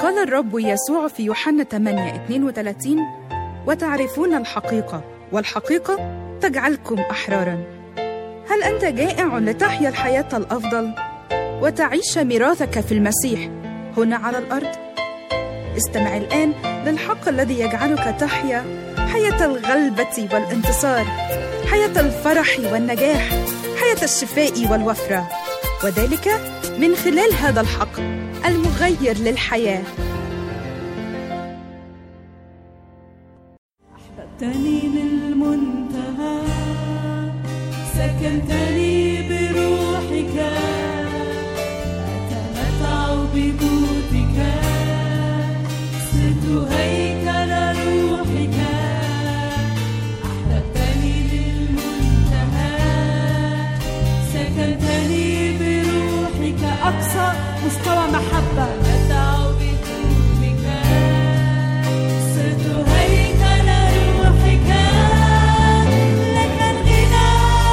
قال الرب يسوع في يوحنا 8 32 وتعرفون الحقيقة والحقيقة تجعلكم أحرارا هل أنت جائع لتحيا الحياة الأفضل وتعيش ميراثك في المسيح هنا على الأرض؟ استمع الآن للحق الذي يجعلك تحيا حياة الغلبة والانتصار حياة الفرح والنجاح حياة الشفاء والوفرة وذلك من خلال هذا الحق المغير للحياه أحببتني للمنتهى سكنتني بروحك أتمتع بجودك صرت هيكل روحك أحببتني للمنتهى سكنتني بروحك أقصى مستوى محبة أتمتع بجودك صرت هيكل روحك لك الغنى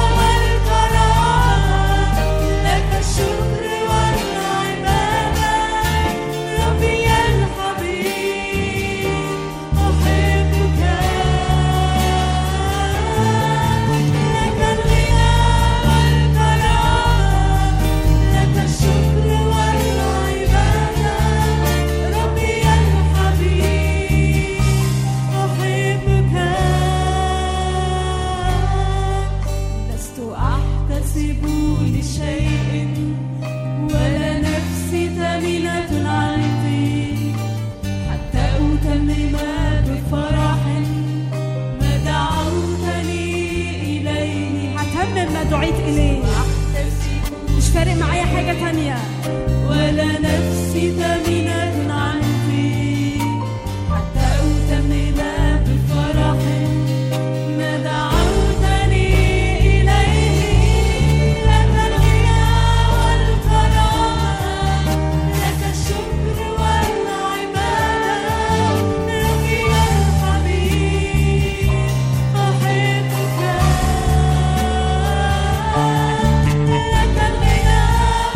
والكرامة لك الشكر والعبادة ربي الحبيب أحبك لك الغنى والكرامة لك الشكر والعبادة ربي الحبيب أحبك لست أحتسب لشيء ولا نفسي ثمينة عندي حتى أتمم بفرح ما دعوتني إليه هتمم ما دعيت إليه مش فارق معايا حاجة تانية ولا نفسي ثمينة عندي حتى أتمم بفرح ما دعوتني إليه لك الغنى والكرامة لك الشكر والعبادة ربي الحبيب أحبك لك الغنى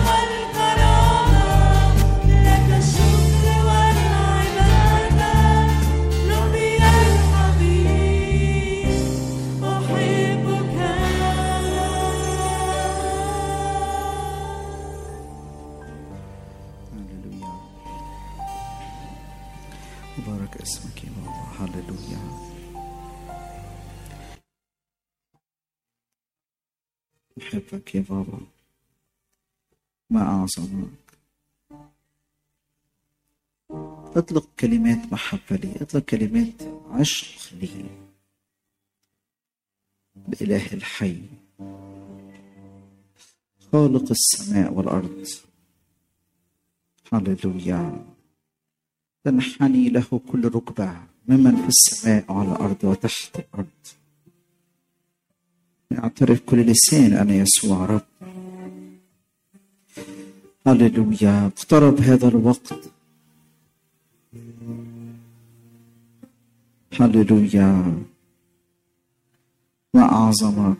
والكرامة لك الشكر والعبادة ربي الحبيب أحبك هللويا مبارك اسمك يا بابا هللويا أحبك يا بابا ما أعظمك اطلق كلمات محبة لي اطلق كلمات عشق لي الإله الحي خالق السماء والأرض هللويا تنحني له كل ركبة ممن في السماء وعلى الأرض وتحت الأرض يعترف كل لسان أنا يسوع رب هللويا اقترب هذا الوقت هللويا ما أعظمك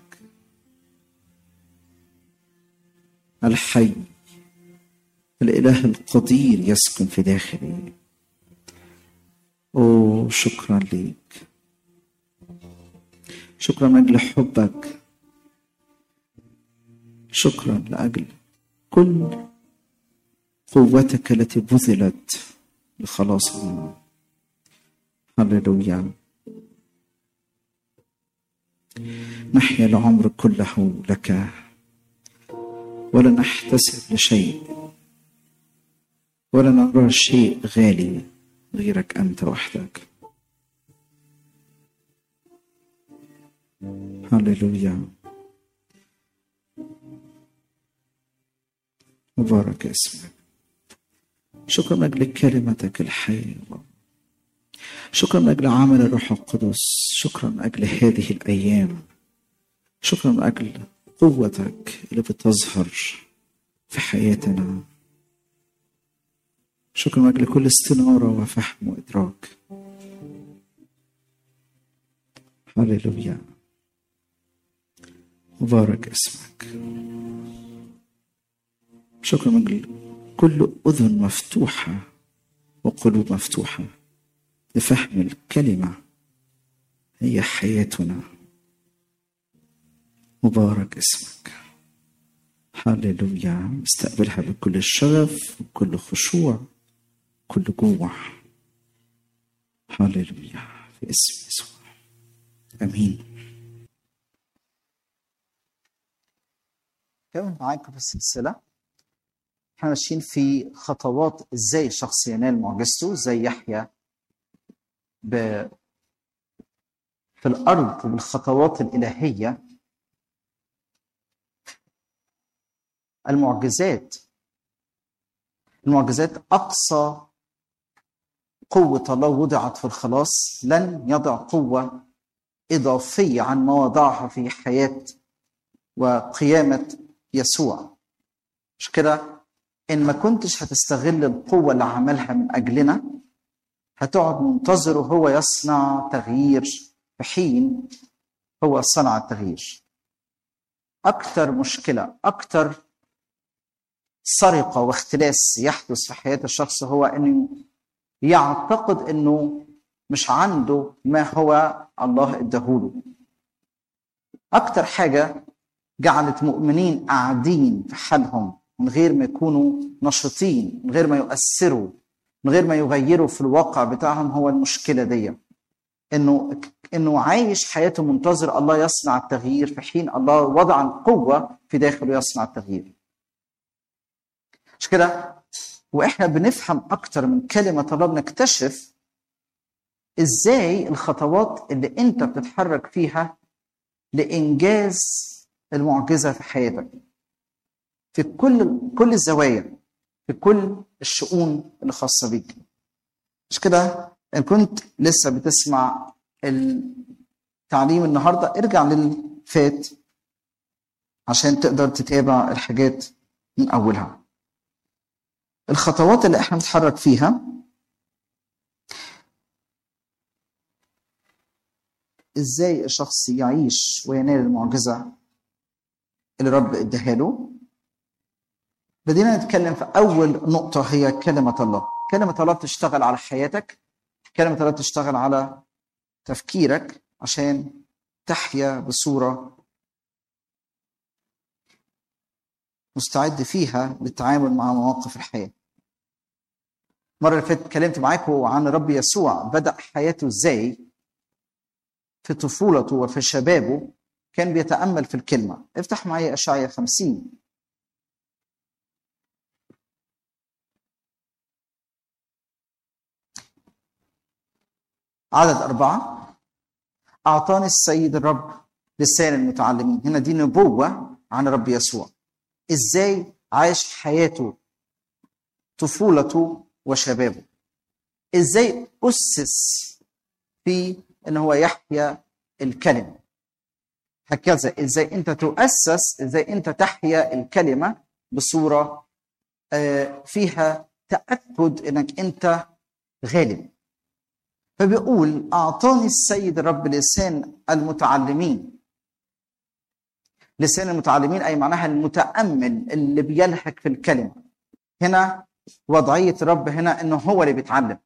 الحي الإله القدير يسكن في داخلي أوه شكرا ليك شكرا من أجل حبك شكرا لأجل كل قوتك التي بذلت لخلاصنا هللويا نحيا العمر كله لك ولا نحتسب لشيء ولا نرى شيء غالي غيرك أنت وحدك هللويا مبارك اسمك شكرا من أجل كلمتك الحية يا رب. شكرا من أجل عمل الروح القدس شكرا من أجل هذه الأيام شكرا من أجل قوتك اللي بتظهر في حياتنا شكرا من أجل كل استنارة وفهم وإدراك هللويا مبارك اسمك شكرا من أجل كل أذن مفتوحة وقلوب مفتوحة لفهم الكلمة هي حياتنا مبارك اسمك هللويا استقبلها بكل الشغف وكل خشوع كل جوع هللويا في اسم يسوع امين كمل معاكم في السلسلة احنا ماشيين في خطوات ازاي الشخص ينال معجزته ازاي يحيا ب... في الأرض بالخطوات الإلهية المعجزات المعجزات أقصى قوة الله وضعت في الخلاص لن يضع قوة إضافية عن ما وضعها في حياة وقيامة يسوع مش كده إن ما كنتش هتستغل القوة اللي عملها من أجلنا هتقعد منتظره هو يصنع تغيير في حين هو صنع التغيير أكتر مشكلة أكتر سرقة واختلاس يحدث في حياة الشخص هو أنه يعتقد أنه مش عنده ما هو الله اداهوله أكتر حاجة جعلت مؤمنين قاعدين في حالهم من غير ما يكونوا نشطين من غير ما يؤثروا من غير ما يغيروا في الواقع بتاعهم هو المشكلة دي انه انه عايش حياته منتظر الله يصنع التغيير في حين الله وضع القوة في داخله يصنع التغيير مش كده واحنا بنفهم اكتر من كلمة الله بنكتشف ازاي الخطوات اللي انت بتتحرك فيها لانجاز المعجزة في حياتك في كل كل الزوايا في كل الشؤون اللي خاصة بيك مش كده ان كنت لسه بتسمع التعليم النهارده ارجع للفات عشان تقدر تتابع الحاجات من اولها الخطوات اللي احنا بنتحرك فيها ازاي الشخص يعيش وينال المعجزه اللي رب اداها له بدينا نتكلم في اول نقطه هي كلمه الله كلمه الله تشتغل على حياتك كلمه الله تشتغل على تفكيرك عشان تحيا بصوره مستعد فيها للتعامل مع مواقف الحياه المره اللي فاتت اتكلمت معاكم عن رب يسوع بدا حياته ازاي في طفولته وفي شبابه كان بيتامل في الكلمه افتح معي اشعياء 50 عدد أربعة أعطاني السيد الرب لسان المتعلمين هنا دي نبوة عن رب يسوع إزاي عاش حياته طفولته وشبابه إزاي أسس في أن هو يحيا الكلمة هكذا إزاي أنت تؤسس إزاي أنت تحيا الكلمة بصورة آه، فيها تأكد أنك أنت غالب فبيقول أعطاني السيد الرب لسان المتعلمين لسان المتعلمين أي معناها المتأمل اللي بيلهك في الكلمة هنا وضعية الرب هنا إنه هو اللي بيتعلم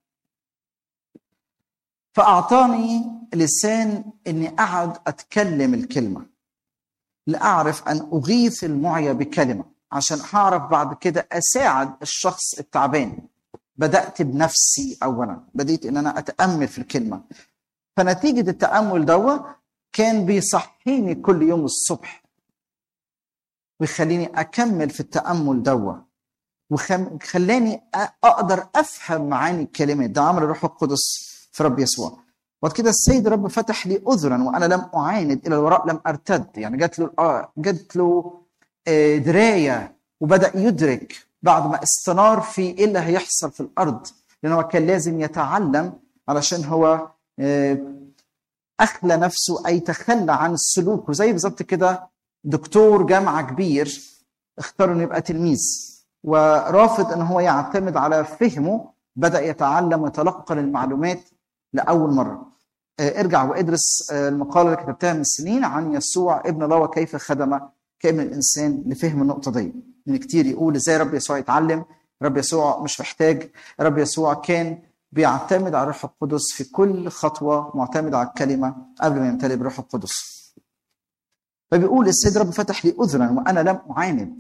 فأعطاني لسان إني أقعد أتكلم الكلمة لأعرف أن أغيث المعيا بكلمة عشان أعرف بعد كده أساعد الشخص التعبان بدأت بنفسي أولا بديت إن أنا أتأمل في الكلمة فنتيجة التأمل دوا كان بيصحيني كل يوم الصبح ويخليني أكمل في التأمل دوا وخلاني أقدر أفهم معاني الكلمات ده عمل الروح القدس في رب يسوع وبعد كده السيد رب فتح لي أذرا وأنا لم أعاند إلى الوراء لم أرتد يعني جات له آه جات له آه، دراية وبدأ يدرك بعد ما استنار في ايه اللي هيحصل في الارض لان هو كان لازم يتعلم علشان هو آه، اخلى نفسه اي تخلى عن السلوك وزي بالظبط كده دكتور جامعه كبير اختار انه يبقى تلميذ ورافض ان هو يعتمد على فهمه بدا يتعلم ويتلقن المعلومات لاول مره آه، ارجع وادرس آه، المقاله اللي كتبتها من سنين عن يسوع ابن الله وكيف خدم كابن الانسان لفهم النقطه دي ان كتير يقول ازاي رب يسوع يتعلم رب يسوع مش محتاج رب يسوع كان بيعتمد على الروح القدس في كل خطوة معتمد على الكلمة قبل ما يمتلئ بالروح القدس فبيقول السيد رب فتح لي أذنا وأنا لم أعاند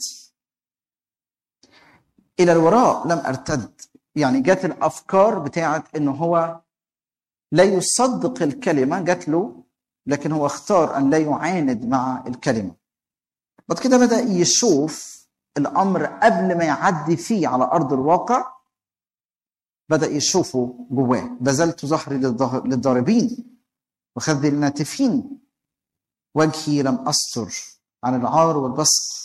إلى الوراء لم أرتد يعني جت الأفكار بتاعت إنه هو لا يصدق الكلمة جات له لكن هو اختار أن لا يعاند مع الكلمة بعد كده بدأ يشوف الأمر قبل ما يعدي فيه على أرض الواقع بدأ يشوفه جواه بذلت ظهري للظه- للضاربين وخذي للناتفين وجهي لم أستر عن العار والبسط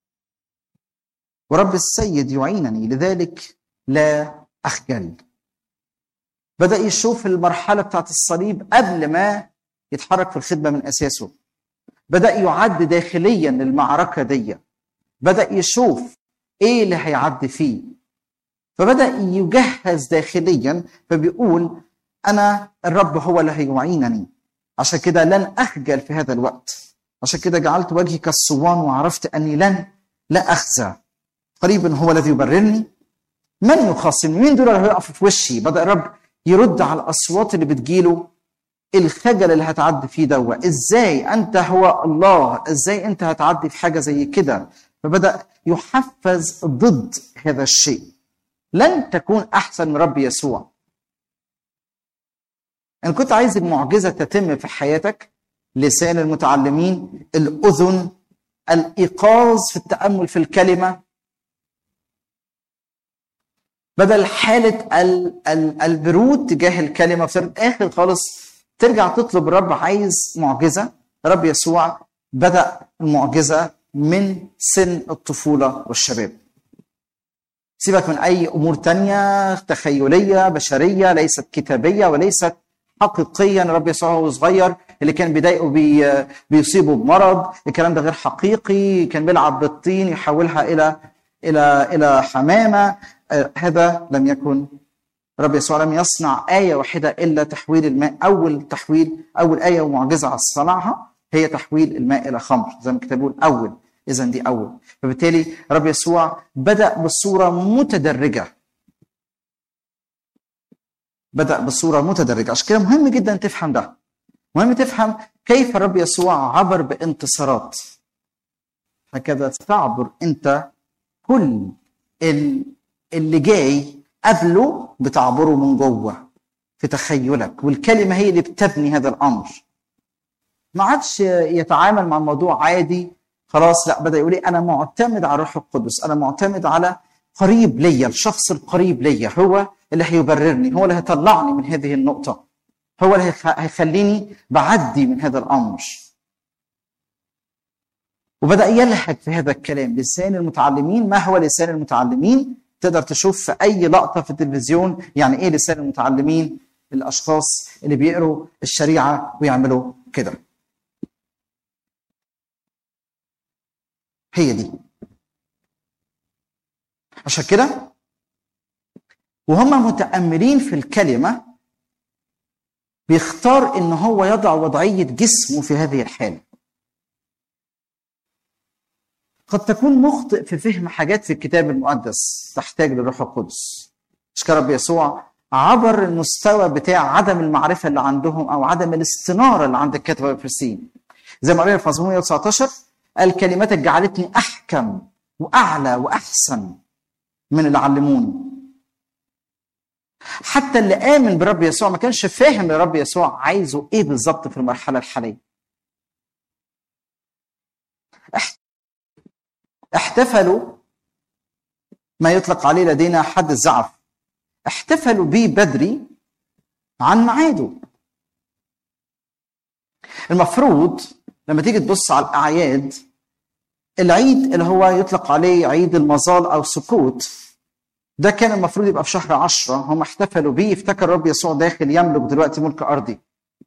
ورب السيد يعينني لذلك لا أخجل بدأ يشوف المرحلة بتاعت الصليب قبل ما يتحرك في الخدمة من أساسه بدأ يعد داخليا للمعركة دي بدأ يشوف إيه اللي هيعدي فيه فبدأ يجهز داخليا فبيقول أنا الرب هو اللي هيعينني عشان كده لن أخجل في هذا الوقت عشان كده جعلت وجهي كالصوان وعرفت أني لن لا أخزى قريبا هو الذي يبررني من يخاصمني مين دول اللي هيقفوا في وشي بدأ الرب يرد على الأصوات اللي بتجيله الخجل اللي هتعدي فيه دوا ازاي انت هو الله ازاي انت هتعدي في حاجه زي كده فبدا يحفز ضد هذا الشيء لن تكون احسن من رب يسوع ان كنت عايز المعجزه تتم في حياتك لسان المتعلمين الاذن الايقاظ في التامل في الكلمه بدل حاله ال- ال- البرود تجاه الكلمه في الاخر خالص ترجع تطلب الرب عايز معجزه رب يسوع بدا المعجزه من سن الطفوله والشباب سيبك من اي امور تانية تخيليه بشريه ليست كتابيه وليست حقيقيا رب يسوع وهو صغير اللي كان بيضايقه بي بيصيبه بمرض الكلام ده غير حقيقي كان بيلعب بالطين يحولها الى الى الى حمامه آه، هذا لم يكن رب يسوع لم يصنع آية واحدة إلا تحويل الماء أول تحويل أول آية ومعجزة صنعها هي تحويل الماء إلى خمر زي ما الكتاب بيقول أول إذا دي أول فبالتالي رب يسوع بدأ بصورة متدرجة بدأ بصورة متدرجة عشان كده مهم جدا تفهم ده مهم تفهم كيف الرب يسوع عبر بانتصارات هكذا تعبر أنت كل ال- اللي جاي قبله بتعبره من جوه في تخيلك والكلمه هي اللي بتبني هذا الامر ما عادش يتعامل مع الموضوع عادي خلاص لا بدا يقول إيه انا معتمد على الروح القدس انا معتمد على قريب ليا الشخص القريب ليا هو اللي هيبررني هو اللي هيطلعني من هذه النقطه هو اللي هيخ- هيخليني بعدي من هذا الامر وبدا يلهج في هذا الكلام لسان المتعلمين ما هو لسان المتعلمين تقدر تشوف في اي لقطه في التلفزيون يعني ايه لسان المتعلمين الاشخاص اللي بيقروا الشريعه ويعملوا كده هي دي عشان كده وهم متاملين في الكلمه بيختار ان هو يضع وضعيه جسمه في هذه الحاله قد تكون مخطئ في فهم حاجات في الكتاب المقدس تحتاج للروح القدس مش كده رب يسوع عبر المستوى بتاع عدم المعرفة اللي عندهم أو عدم الاستنارة اللي عند الكتبة والفرسين زي ما قرينا في مزمور 119 قال كلماتك جعلتني أحكم وأعلى وأحسن من اللي علموني حتى اللي آمن برب يسوع ما كانش فاهم رب يسوع عايزه إيه بالظبط في المرحلة الحالية احتفلوا ما يطلق عليه لدينا حد الزعف احتفلوا به بدري عن ميعاده المفروض لما تيجي تبص على الأعياد العيد اللي هو يطلق عليه عيد المظال أو سكوت ده كان المفروض يبقى في شهر عشرة هم احتفلوا بيه افتكر رب يسوع داخل يملك دلوقتي ملك أرضي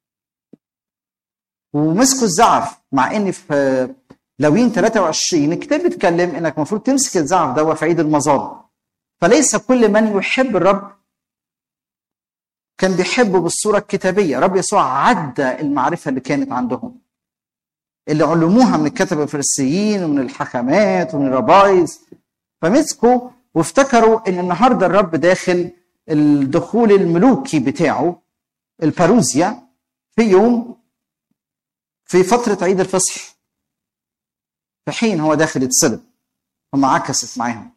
ومسكوا الزعف مع ان في لوين 23 الكتاب بيتكلم انك المفروض تمسك الزعف ده في عيد المظال فليس كل من يحب الرب كان بيحبه بالصورة الكتابية رب يسوع عدى المعرفة اللي كانت عندهم اللي علموها من الكتبة الفريسيين ومن الحكمات ومن الربايز فمسكوا وافتكروا ان النهارده الرب داخل الدخول الملوكي بتاعه الباروزيا في يوم في فترة عيد الفصح في حين هو داخل يتصلب هم عكست معاهم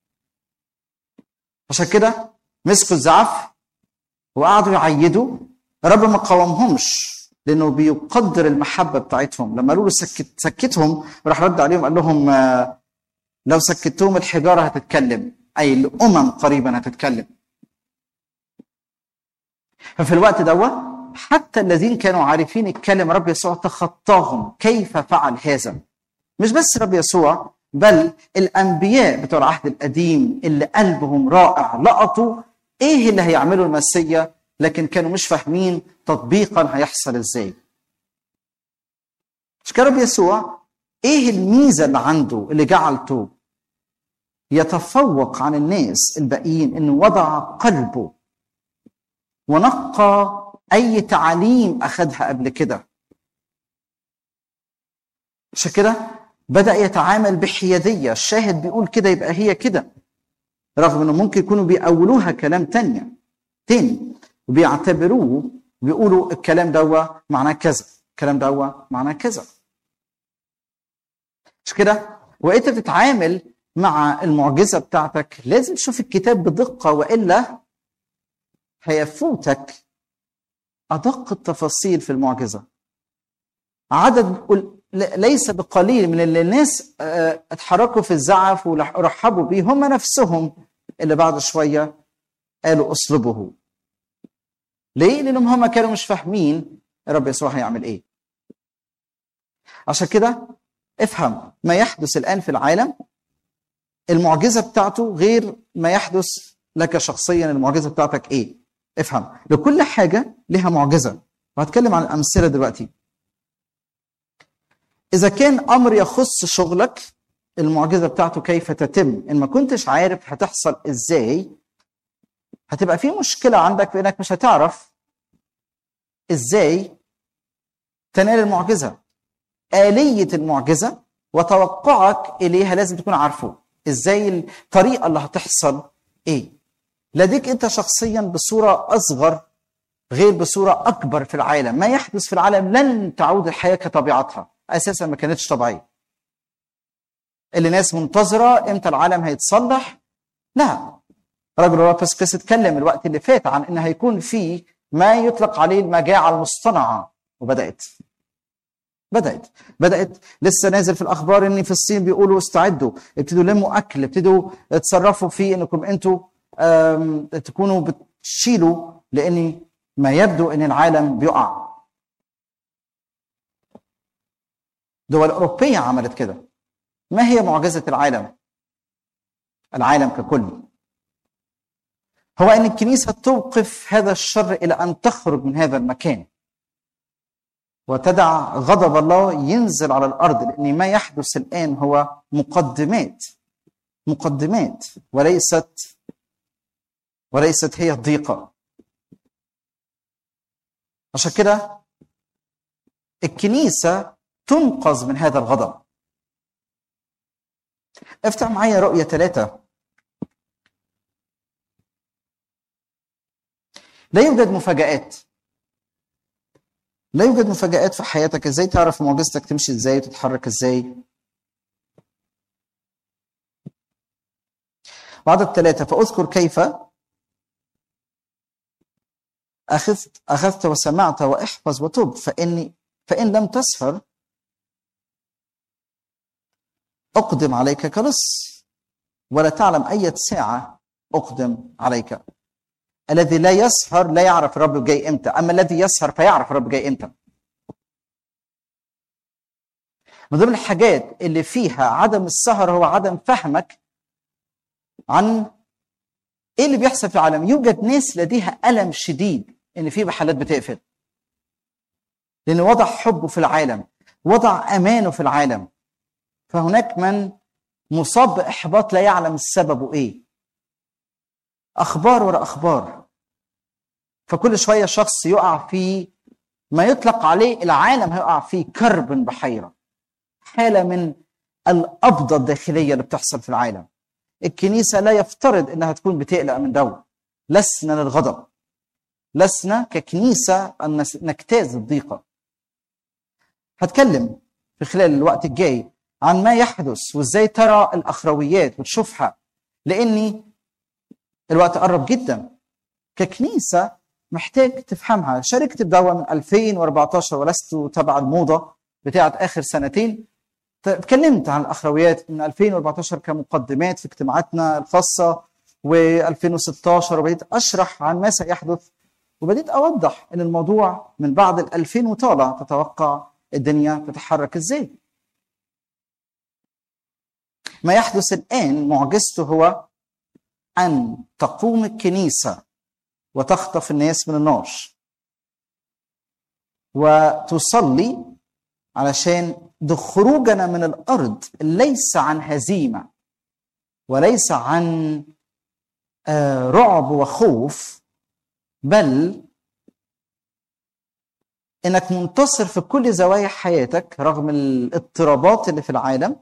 عشان كده مسكوا الزعف وقعدوا يعيدوا الرب ما قاومهمش لانه بيقدر المحبه بتاعتهم لما قالوا له سكت سكتهم راح رد عليهم قال لهم آه، لو سكتتهم الحجاره هتتكلم اي الامم قريبا هتتكلم ففي الوقت دوا حتى الذين كانوا عارفين الكلم رب يسوع تخطاهم كيف فعل هذا مش بس رب يسوع بل الانبياء بتوع العهد القديم اللي قلبهم رائع لقطوا ايه اللي هيعمله المسيا لكن كانوا مش فاهمين تطبيقا هيحصل ازاي مش كده رب يسوع ايه الميزه اللي عنده اللي جعلته يتفوق عن الناس الباقيين انه وضع قلبه ونقى اي تعاليم اخذها قبل كده عشان كده بدا يتعامل بحياديه الشاهد بيقول كده يبقى هي كده رغم انه ممكن يكونوا بيأولوها كلام تانية تاني وبيعتبروه بيقولوا الكلام دوا معناه كذا الكلام دوا معناه كذا مش كده وانت بتتعامل مع المعجزه بتاعتك لازم تشوف الكتاب بدقه والا هيفوتك ادق التفاصيل في المعجزه عدد قل- ل- ليس بقليل من اللي الناس آه، اتحركوا في الزعف ورحبوا بيه هم نفسهم اللي بعد شويه قالوا اصلبه ليه؟ لانهم هم كانوا مش فاهمين الرب يسوع هيعمل ايه عشان كده افهم ما يحدث الان في العالم المعجزه بتاعته غير ما يحدث لك شخصيا المعجزه بتاعتك ايه افهم لكل حاجه لها معجزه وهتكلم عن الامثله دلوقتي اذا كان امر يخص شغلك المعجزه بتاعته كيف تتم ان ما كنتش عارف هتحصل ازاي هتبقى في مشكله عندك في انك مش هتعرف ازاي تنال المعجزه آلية المعجزة وتوقعك إليها لازم تكون عارفه إزاي الطريقة اللي هتحصل إيه لديك أنت شخصيا بصورة أصغر غير بصورة أكبر في العالم ما يحدث في العالم لن تعود الحياة كطبيعتها أساسا ما كانتش طبيعية اللي ناس منتظرة إمتى العالم هيتصلح لا رجل الله باسكس اتكلم الوقت اللي فات عن إن هيكون في ما يطلق عليه المجاعة المصطنعة وبدأت بدأت بدأت لسه نازل في الأخبار إن في الصين بيقولوا استعدوا ابتدوا لموا أكل ابتدوا تصرفوا في إنكم أنتوا آم، تكونوا بتشيلوا لأن ما يبدو إن العالم بيقع دول أوروبية عملت كده ما هي معجزة العالم العالم ككل هو أن الكنيسة توقف هذا الشر إلى أن تخرج من هذا المكان وتدع غضب الله ينزل على الارض لان ما يحدث الان هو مقدمات مقدمات وليست وليست هي الضيقه عشان كده الكنيسه تنقذ من هذا الغضب افتح معايا رؤية ثلاثة لا يوجد مفاجآت لا يوجد مفاجآت في حياتك ازاي تعرف معجزتك تمشي ازاي وتتحرك ازاي وعدد ثلاثة فأذكر كيف أخذت أخذت وسمعت واحفظ وتب فإني فإن لم تسهر أقدم عليك كلص ولا تعلم أية ساعة أقدم عليك الذي لا يسهر لا يعرف الرب جاي امتى اما الذي يسهر فيعرف الرب جاي امتى من ضمن الحاجات اللي فيها عدم السهر هو عدم فهمك عن ايه اللي بيحصل في العالم يوجد ناس لديها الم شديد ان في محلات بتقفل لان وضع حبه في العالم وضع امانه في العالم فهناك من مصاب باحباط لا يعلم سببه ايه اخبار ورا اخبار فكل شويه شخص يقع في ما يطلق عليه العالم هيقع فيه كرب بحيره حاله من القبضه الداخليه اللي بتحصل في العالم الكنيسة لا يفترض انها تكون بتقلق من دولة لسنا للغضب لسنا ككنيسة ان نس- نجتاز الضيقة هتكلم في خلال الوقت الجاي عن ما يحدث وازاي ترى الاخرويات وتشوفها لاني الوقت قرب جدا ككنيسه محتاج تفهمها شاركت بدعوه من 2014 ولست تبع الموضه بتاعت اخر سنتين ت- اتكلمت عن الاخرويات من 2014 كمقدمات في اجتماعاتنا الخاصه و2016 وبديت اشرح عن ما سيحدث وبديت اوضح ان الموضوع من بعد ال 2000 وطالع تتوقع الدنيا تتحرك ازاي ما يحدث الان معجزته هو ان تقوم الكنيسه وتخطف الناس من النار وتصلي علشان ده خروجنا من الارض ليس عن هزيمه وليس عن آه، رعب وخوف بل انك منتصر في كل زوايا حياتك رغم الاضطرابات اللي في العالم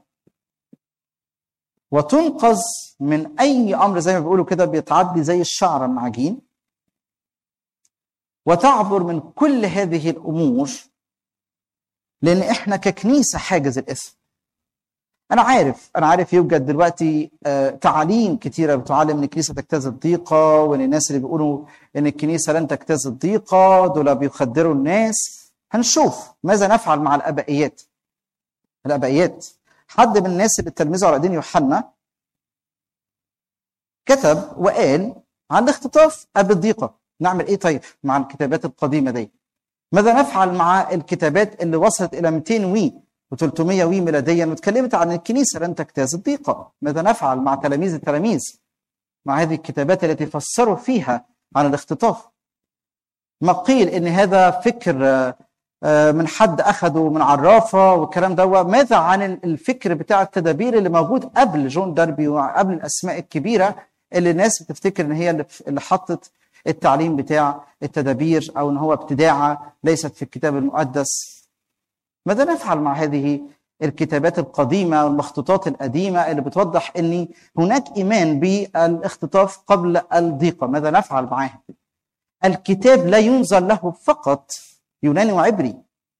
وتنقذ من اي امر زي ما بيقولوا كده بيتعدي زي الشعره المعجين وتعبر من كل هذه الامور لان احنا ككنيسه حاجز الاثم انا عارف انا عارف يوجد دلوقتي آه، تعاليم كتيره بتعلم ان الكنيسه تجتاز الضيقه وان الناس اللي بيقولوا ان الكنيسه لن تجتاز الضيقه دول بيخدروا الناس هنشوف ماذا نفعل مع الابائيات الابائيات حد من الناس اللي تلمذوا على دين يوحنا كتب وقال عن الاختطاف قبل الضيقه نعمل ايه طيب مع الكتابات القديمه دي ماذا نفعل مع الكتابات اللي وصلت الى 200 وي و300 وي ميلاديا واتكلمت عن الكنيسه لن تجتاز الضيقه ماذا نفعل مع تلاميذ التلاميذ مع هذه الكتابات التي فسروا فيها عن الاختطاف ما قيل ان هذا فكر آه، آه، من حد اخذه من عرافه والكلام ده ماذا عن الفكر بتاع التدابير اللي موجود قبل جون داربي وقبل الاسماء الكبيره اللي الناس بتفتكر ان هي اللي اللي حطت التعليم بتاع التدابير او ان هو ابتداعه ليست في الكتاب المقدس ماذا نفعل مع هذه الكتابات القديمه والمخطوطات القديمه اللي بتوضح ان هناك ايمان بالاختطاف قبل الضيقه ماذا نفعل معها الكتاب لا ينزل له فقط يوناني وعبري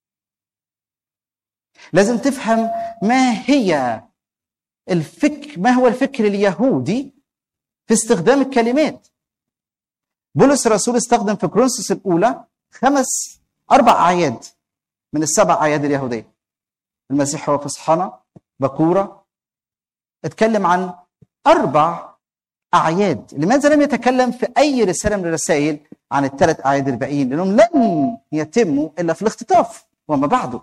لازم تفهم ما هي الفكر ما هو الفكر اليهودي في استخدام الكلمات بولس الرسول استخدم في كرونسوس الاولى خمس اربع اعياد من السبع اعياد اليهوديه المسيح هو فصحنا بكوره اتكلم عن اربع اعياد لماذا لم يتكلم في اي رساله من الرسائل عن الثلاث اعياد الباقيين لانهم لن يتموا الا في الاختطاف وما بعده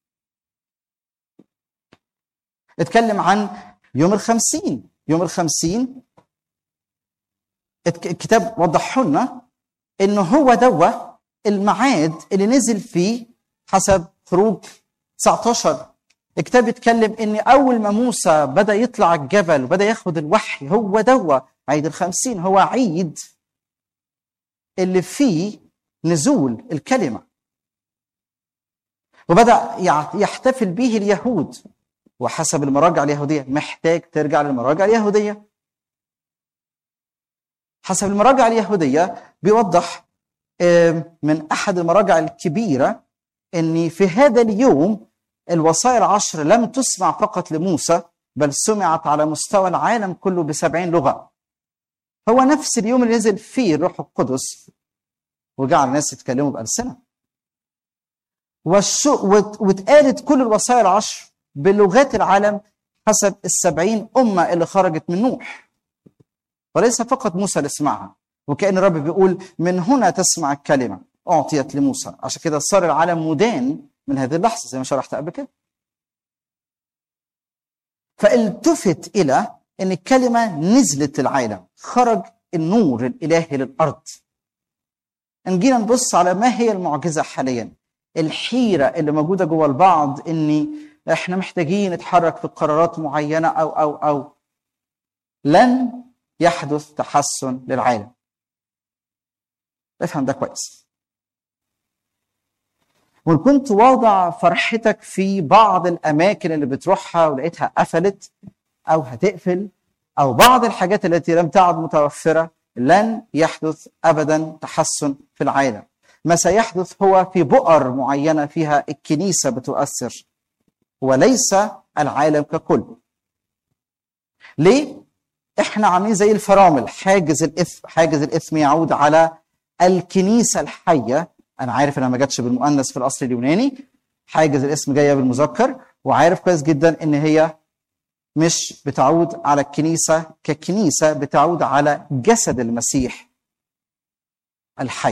اتكلم عن يوم الخمسين يوم الخمسين اتك- الكتاب وضح لنا انه هو دوا الميعاد اللي نزل فيه حسب خروج 19 الكتاب بيتكلم ان اول ما موسى بدا يطلع الجبل وبدا ياخد الوحي هو دوا عيد الخمسين هو عيد اللي فيه نزول الكلمه وبدا يع- يحتفل به اليهود وحسب المراجع اليهوديه محتاج ترجع للمراجع اليهوديه حسب المراجع اليهوديه بيوضح آم، من احد المراجع الكبيره ان في هذا اليوم الوصايا العشر لم تسمع فقط لموسى بل سمعت على مستوى العالم كله بسبعين لغه هو نفس اليوم اللي نزل فيه الروح القدس وجعل الناس يتكلموا بألسنة والشو وات- واتقالت كل الوصايا العشر بلغات العالم حسب السبعين أمة اللي خرجت من نوح وليس فقط موسى اللي سمعها وكأن الرب بيقول من هنا تسمع الكلمة أعطيت لموسى عشان كده صار العالم مدان من هذه اللحظة زي ما شرحت قبل كده فالتفت إلى أن الكلمة نزلت للعالم خرج النور الإلهي للأرض ان جينا نبص على ما هي المعجزه حاليا الحيره اللي موجوده جوه البعض اني احنا محتاجين نتحرك في قرارات معينه او او او لن يحدث تحسن للعالم افهم ده كويس وان كنت واضع فرحتك في بعض الاماكن اللي بتروحها ولقيتها قفلت او هتقفل او بعض الحاجات التي لم تعد متوفره لن يحدث ابدا تحسن في العالم ما سيحدث هو في بؤر معينه فيها الكنيسه بتؤثر وليس العالم ككل ليه احنا عاملين زي الفرامل حاجز الاثم حاجز الاثم يعود على الكنيسه الحيه انا عارف انها ما جاتش بالمؤنث في الاصل اليوناني حاجز الاسم جايه بالمذكر وعارف كويس جدا ان هي مش بتعود على الكنيسه ككنيسه بتعود على جسد المسيح الحي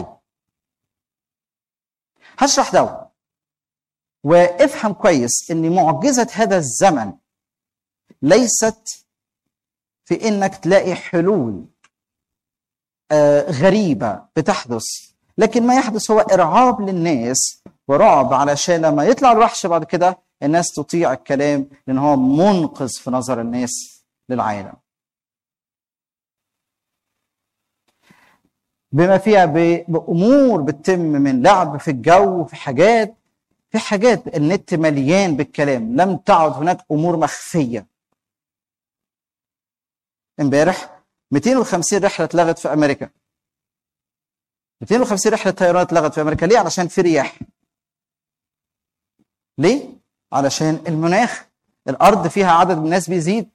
هشرح ده وافهم كويس ان معجزه هذا الزمن ليست في انك تلاقي حلول آه، غريبه بتحدث لكن ما يحدث هو ارعاب للناس ورعب علشان لما يطلع الوحش بعد كده الناس تطيع الكلام لان هو منقذ في نظر الناس للعالم بما فيها ب- بامور بتتم من لعب في الجو في حاجات في حاجات النت مليان بالكلام لم تعد هناك امور مخفيه امبارح 250 رحله اتلغت في امريكا 250 رحله طيران اتلغت في امريكا ليه علشان في رياح ليه علشان المناخ الارض فيها عدد من الناس بيزيد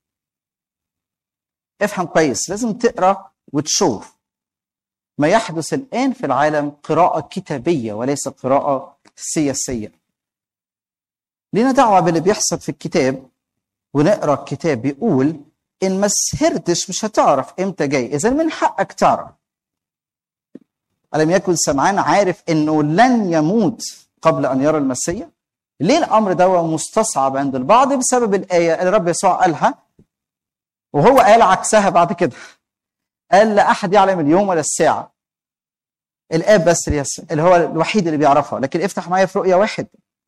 افهم كويس لازم تقرا وتشوف ما يحدث الان في العالم قراءه كتابيه وليس قراءه سياسيه لينا دعوه باللي بيحصل في الكتاب ونقرا الكتاب بيقول ان ما سهرتش مش هتعرف امتى جاي اذا من حقك تعرف الم يكن سمعان عارف انه لن يموت قبل ان يرى المسيح ليه الامر ده مستصعب عند البعض بسبب الايه اللي رب يسوع قالها وهو قال عكسها بعد كده قال لا احد يعلم اليوم ولا الساعه الاب بس اللي يس- اللي هو الوحيد اللي بيعرفها لكن افتح معايا في رؤيا واحد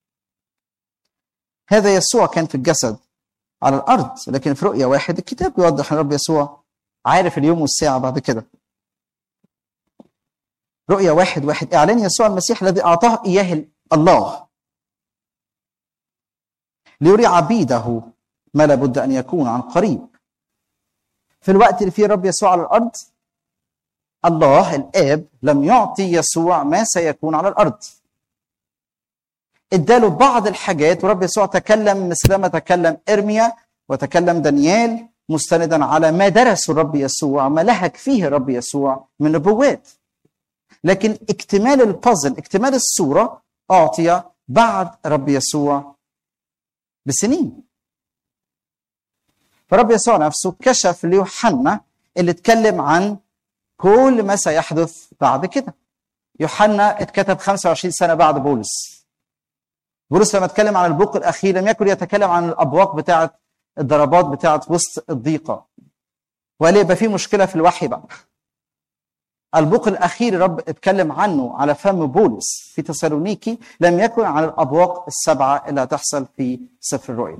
هذا يسوع كان في الجسد على الارض لكن في رؤيا واحد الكتاب بيوضح ان الرب يسوع عارف اليوم والساعه بعد كده رؤيا واحد واحد اعلان يسوع المسيح الذي اعطاه اياه الله ليري عبيده ما لابد ان يكون عن قريب في الوقت اللي فيه الرب يسوع على الارض الله الاب لم يعطي يسوع ما سيكون على الارض اداله بعض الحاجات ورب يسوع تكلم مثلما تكلم ارميا وتكلم دانيال مستندا على ما درسه الرب يسوع ما لهك فيه الرب يسوع من نبوات لكن اكتمال البازل اكتمال الصوره اعطي بعد رب يسوع بسنين فرب يسوع نفسه كشف ليوحنا اللي اتكلم عن كل ما سيحدث بعد كده يوحنا اتكتب 25 سنه بعد بولس بولس لما اتكلم عن البوق الاخير لم يكن يتكلم عن الابواق بتاعه الضربات بتاعه وسط الضيقه وقال يبقى في مشكله في الوحي بقى البوق الاخير الرب اتكلم عنه على فم بولس في تسالونيكي لم يكن عن الابواق السبعه اللي هتحصل في سفر الرؤيا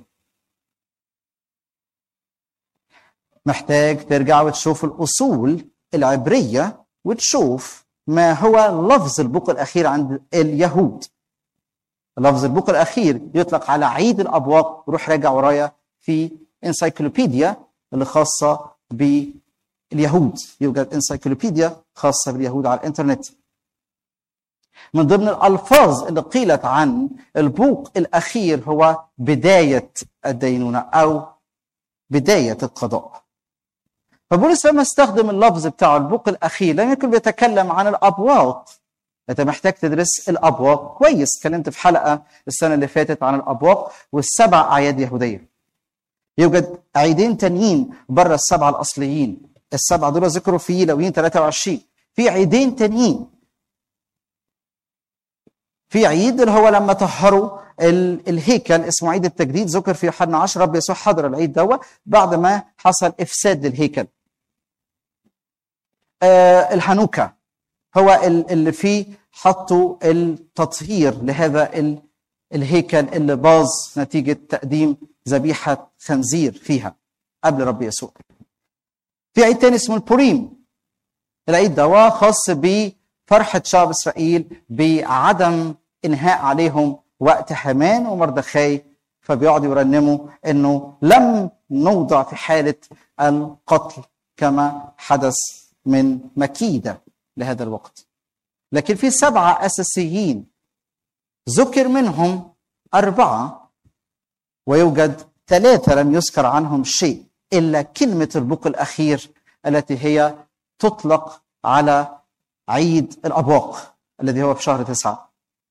محتاج ترجع وتشوف الاصول العبريه وتشوف ما هو لفظ البوق الاخير عند اليهود لفظ البوق الاخير يطلق على عيد الابواق روح راجع ورايا في انسايكلوبيديا اللي خاصه باليهود يوجد انسايكلوبيديا خاصه باليهود على الانترنت من ضمن الالفاظ اللي قيلت عن البوق الاخير هو بدايه الدينونه او بدايه القضاء فبولس لما استخدم اللفظ بتاع البوق الاخير لم يكن بيتكلم عن الابواق انت محتاج تدرس الابواق كويس اتكلمت في حلقه السنه اللي فاتت عن الابواق والسبع اعياد يهوديه يوجد عيدين تانيين بره السبعه الاصليين السبعه دول ذكروا في لويين 23 في عيدين تانيين في عيد اللي هو لما طهروا ال- الهيكل اسمه عيد التجديد ذكر في يوحنا 10 رب يسوع حضر العيد دوت بعد ما حصل افساد للهيكل آه الحنوكه هو ال- اللي فيه حطوا التطهير لهذا ال- الهيكل اللي باظ نتيجه تقديم ذبيحه خنزير فيها قبل رب يسوع. في عيد تاني اسمه البوريم. العيد ده خاص بفرحه شعب اسرائيل بعدم انهاء عليهم وقت حمان ومردخاي فبيقعدوا يرنموا انه لم نوضع في حالة القتل كما حدث من مكيدة لهذا الوقت لكن في سبعة أساسيين ذكر منهم أربعة ويوجد ثلاثة لم يذكر عنهم شيء إلا كلمة البوق الأخير التي هي تطلق على عيد الأبواق الذي هو في شهر تسعة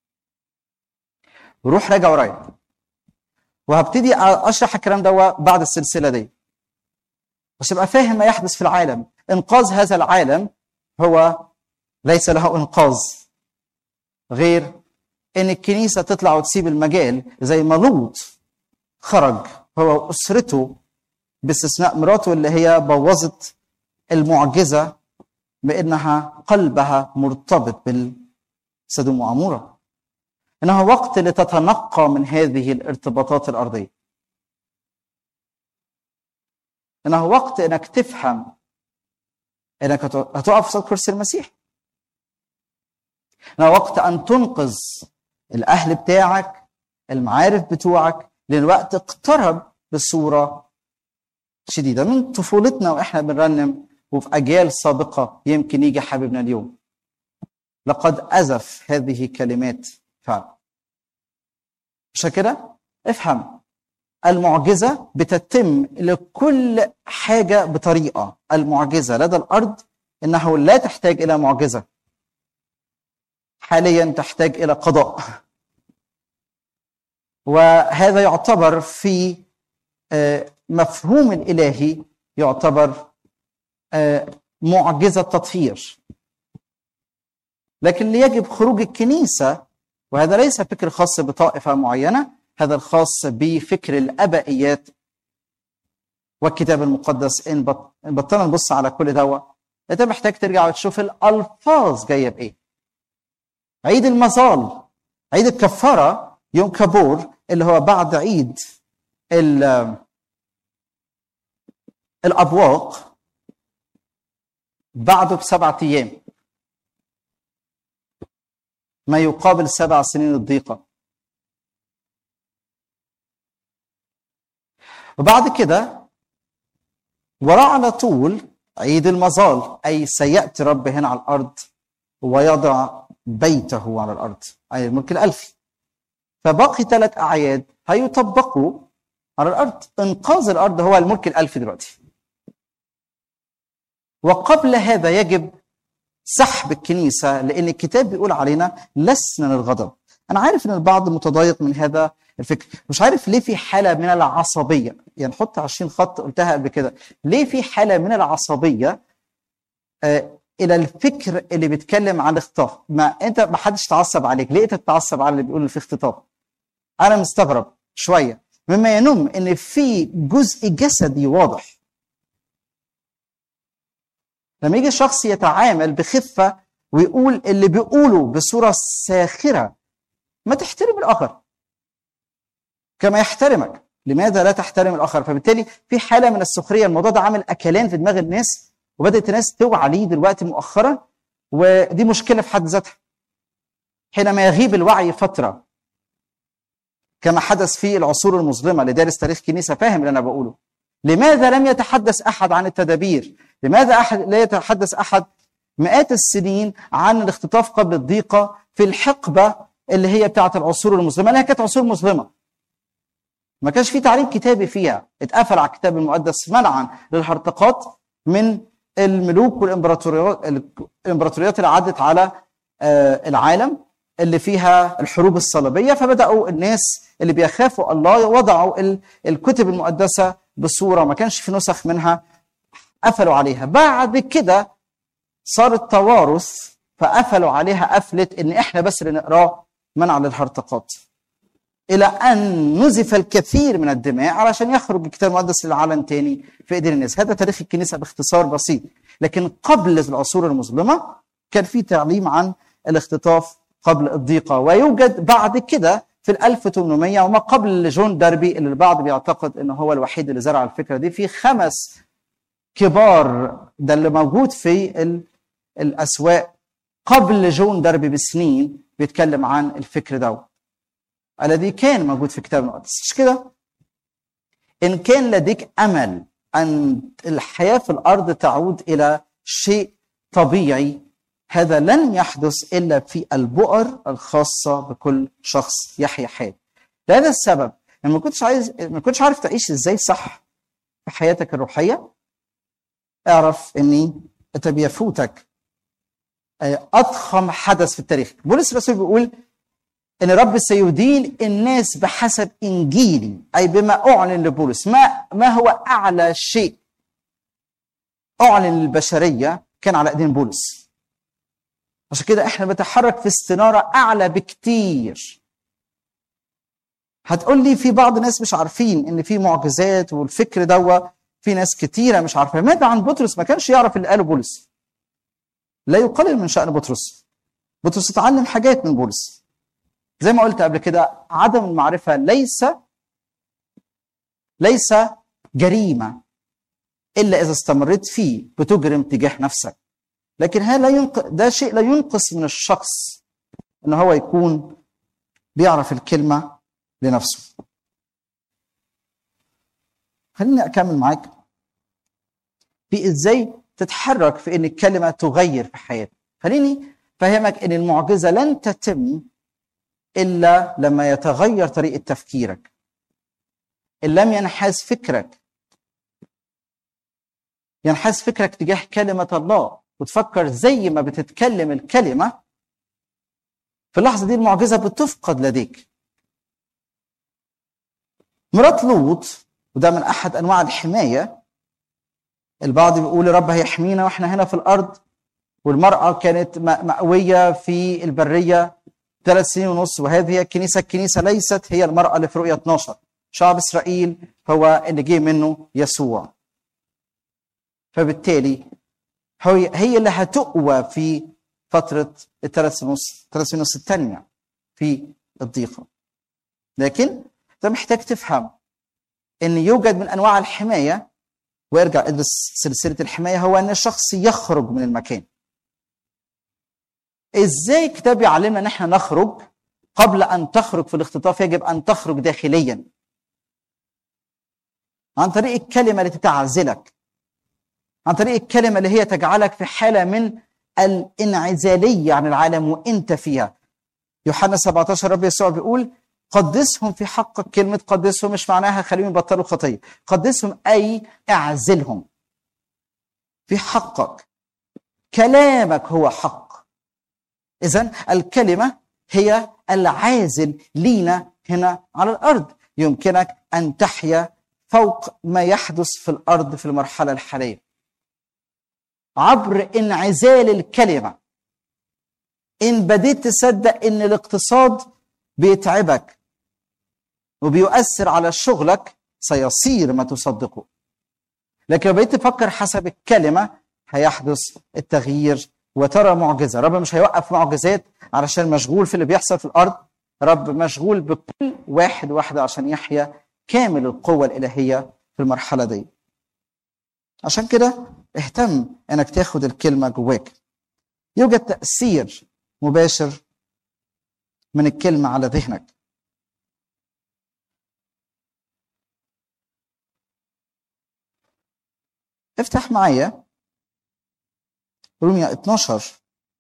روح راجع ورايا وهبتدي اشرح الكلام ده بعد السلسله دي بس تبقى فاهم ما يحدث في العالم انقاذ هذا العالم هو ليس له انقاذ غير ان الكنيسه تطلع وتسيب المجال زي ما لوط خرج هو واسرته باستثناء مراته اللي هي بوظت المعجزه بانها قلبها مرتبط بالسدوم وعموره انه وقت لتتنقى من هذه الارتباطات الارضيه انه وقت انك تفهم انك هتقف قصاد كرسي المسيح انه وقت ان تنقذ الاهل بتاعك المعارف بتوعك لان الوقت اقترب بصوره شديده من طفولتنا واحنا بنرنم وفي اجيال سابقه يمكن يجي حبيبنا اليوم لقد ازف هذه كلمات فعلا عشان كده افهم المعجزة بتتم لكل حاجة بطريقة المعجزة لدى الأرض إنه لا تحتاج إلى معجزة حاليا تحتاج إلى قضاء وهذا يعتبر في مفهوم الإلهي يعتبر معجزة تطهير لكن يجب خروج الكنيسة وهذا ليس فكر خاص بطائفة معينة هذا الخاص بفكر الأبائيات والكتاب المقدس إن بطلنا نبص على كل دوا أنت محتاج ترجع وتشوف الألفاظ جاية بإيه عيد المظال عيد الكفارة يوم كابور اللي هو بعد عيد الأبواق بعده بسبعة أيام ما يقابل سبع سنين الضيقة وبعد كده وراه على طول عيد المظال أي سيأتي رب هنا على الأرض ويضع بيته على الأرض أي الملك الألفي فباقي ثلاث أعياد هيطبقوا على الأرض إنقاذ الأرض هو الملك الألفي دلوقتي وقبل هذا يجب سحب الكنيسة لأن الكتاب بيقول علينا لسنا للغضب أنا عارف أن البعض متضايق من هذا الفكر مش عارف ليه في حالة من العصبية يعني حط 20 خط قلتها قبل كده ليه في حالة من العصبية آه إلى الفكر اللي بيتكلم عن الاختطاف ما أنت ما حدش تعصب عليك ليه أنت تتعصب على اللي بيقول إن في اختطاف أنا مستغرب شوية مما ينم أن في جزء جسدي واضح لما يجي شخص يتعامل بخفة ويقول اللي بيقوله بصورة ساخرة ما تحترم الآخر كما يحترمك لماذا لا تحترم الآخر فبالتالي في حالة من السخرية الموضوع ده عامل أكلان في دماغ الناس وبدأت الناس توعى ليه دلوقتي مؤخرا ودي مشكلة في حد ذاتها حينما يغيب الوعي فترة كما حدث في العصور المظلمة لدارس تاريخ كنيسة فاهم اللي أنا بقوله لماذا لم يتحدث أحد عن التدابير لماذا أحد لا يتحدث أحد مئات السنين عن الاختطاف قبل الضيقة في الحقبة اللي هي بتاعة العصور المظلمة اللي هي كانت عصور مظلمة ما كانش في تعليم كتابي فيها اتقفل على الكتاب المقدس منعا للهرطقات من الملوك والامبراطوريات الامبراطوريات اللي عدت على العالم اللي فيها الحروب الصليبيه فبداوا الناس اللي بيخافوا الله وضعوا الكتب المقدسه بصوره ما كانش في نسخ منها قفلوا عليها بعد كده صار التوارث فقفلوا عليها قفله ان احنا بس اللي نقراه منع للهرطقات الى ان نزف الكثير من الدماء علشان يخرج الكتاب المقدس للعالم تاني في ايدين الناس هذا تاريخ الكنيسه باختصار بسيط لكن قبل العصور المظلمه كان في تعليم عن الاختطاف قبل الضيقه ويوجد بعد كده في ال 1800 وما قبل جون داربي اللي البعض بيعتقد انه هو الوحيد اللي زرع الفكره دي في خمس كبار ده اللي موجود في الاسواق قبل جون داربي بسنين بيتكلم عن الفكر ده الذي كان موجود في الكتاب المقدس مش كده ان كان لديك امل ان الحياه في الارض تعود الى شيء طبيعي هذا لن يحدث الا في البؤر الخاصه بكل شخص يحيا حياه لهذا السبب لما ما كنتش عايز ما كنتش عارف تعيش ازاي صح في حياتك الروحيه اعرف اني انت بيفوتك آه، اضخم حدث في التاريخ بولس الرسول بيقول ان رب سيدين الناس بحسب انجيلي اي بما اعلن لبولس ما ما هو اعلى شيء اعلن للبشريه كان على ايدين بولس عشان كده احنا بنتحرك في استناره اعلى بكتير هتقول لي في بعض الناس مش عارفين ان في معجزات والفكر دوا في ناس كتيره مش عارفه ماذا عن بطرس ما كانش يعرف اللي قاله بولس لا يقلل من شان بطرس بطرس اتعلم حاجات من بولس زي ما قلت قبل كده عدم المعرفه ليس ليس جريمه الا اذا استمريت فيه بتجرم تجاه نفسك لكن هذا لا ينق... ده شيء لا ينقص من الشخص ان هو يكون بيعرف الكلمه لنفسه خليني اكمل معاك في ازاي تتحرك في ان الكلمه تغير في حياتك خليني افهمك ان المعجزه لن تتم الا لما يتغير طريقه تفكيرك ان لم ينحاز فكرك ينحاز فكرك تجاه كلمه الله وتفكر زي ما بتتكلم الكلمه في اللحظه دي المعجزه بتفقد لديك مرات لوط وده من احد انواع الحمايه البعض بيقول رب هيحمينا واحنا هنا في الارض والمراه كانت م- مأويه في البريه ثلاث سنين ونص وهذه هي الكنيسه الكنيسه ليست هي المراه اللي في رؤيه 12 شعب اسرائيل هو اللي جه منه يسوع فبالتالي هي هي اللي هتقوى في فتره الثلاث ونص ثلاث سنين ونص الثانيه في الضيقه لكن انت محتاج تفهم ان يوجد من انواع الحمايه وارجع ادرس سلسله الحمايه هو ان الشخص يخرج من المكان ازاي الكتاب يعلمنا ان احنا نخرج قبل ان تخرج في الاختطاف يجب ان تخرج داخليا عن طريق الكلمه التي تعزلك عن طريق الكلمه اللي هي تجعلك في حاله من الانعزاليه عن العالم وانت فيها يوحنا 17 رب يسوع بيقول قدسهم في حقك كلمة قدسهم مش معناها خليهم يبطلوا خطية قدسهم أي اعزلهم في حقك كلامك هو حق إذا الكلمة هي العازل لينا هنا على الأرض يمكنك أن تحيا فوق ما يحدث في الأرض في المرحلة الحالية عبر انعزال الكلمة إن بديت تصدق إن الاقتصاد بيتعبك وبيؤثر على شغلك سيصير ما تصدقه لكن لو بقيت تفكر حسب الكلمة هيحدث التغيير وترى معجزة رب مش هيوقف معجزات علشان مشغول في اللي بيحصل في الأرض رب مشغول بكل واحد واحدة عشان يحيا كامل القوة الإلهية في المرحلة دي عشان كده اهتم انك تاخد الكلمة جواك يوجد تأثير مباشر من الكلمة على ذهنك افتح معايا روميا 12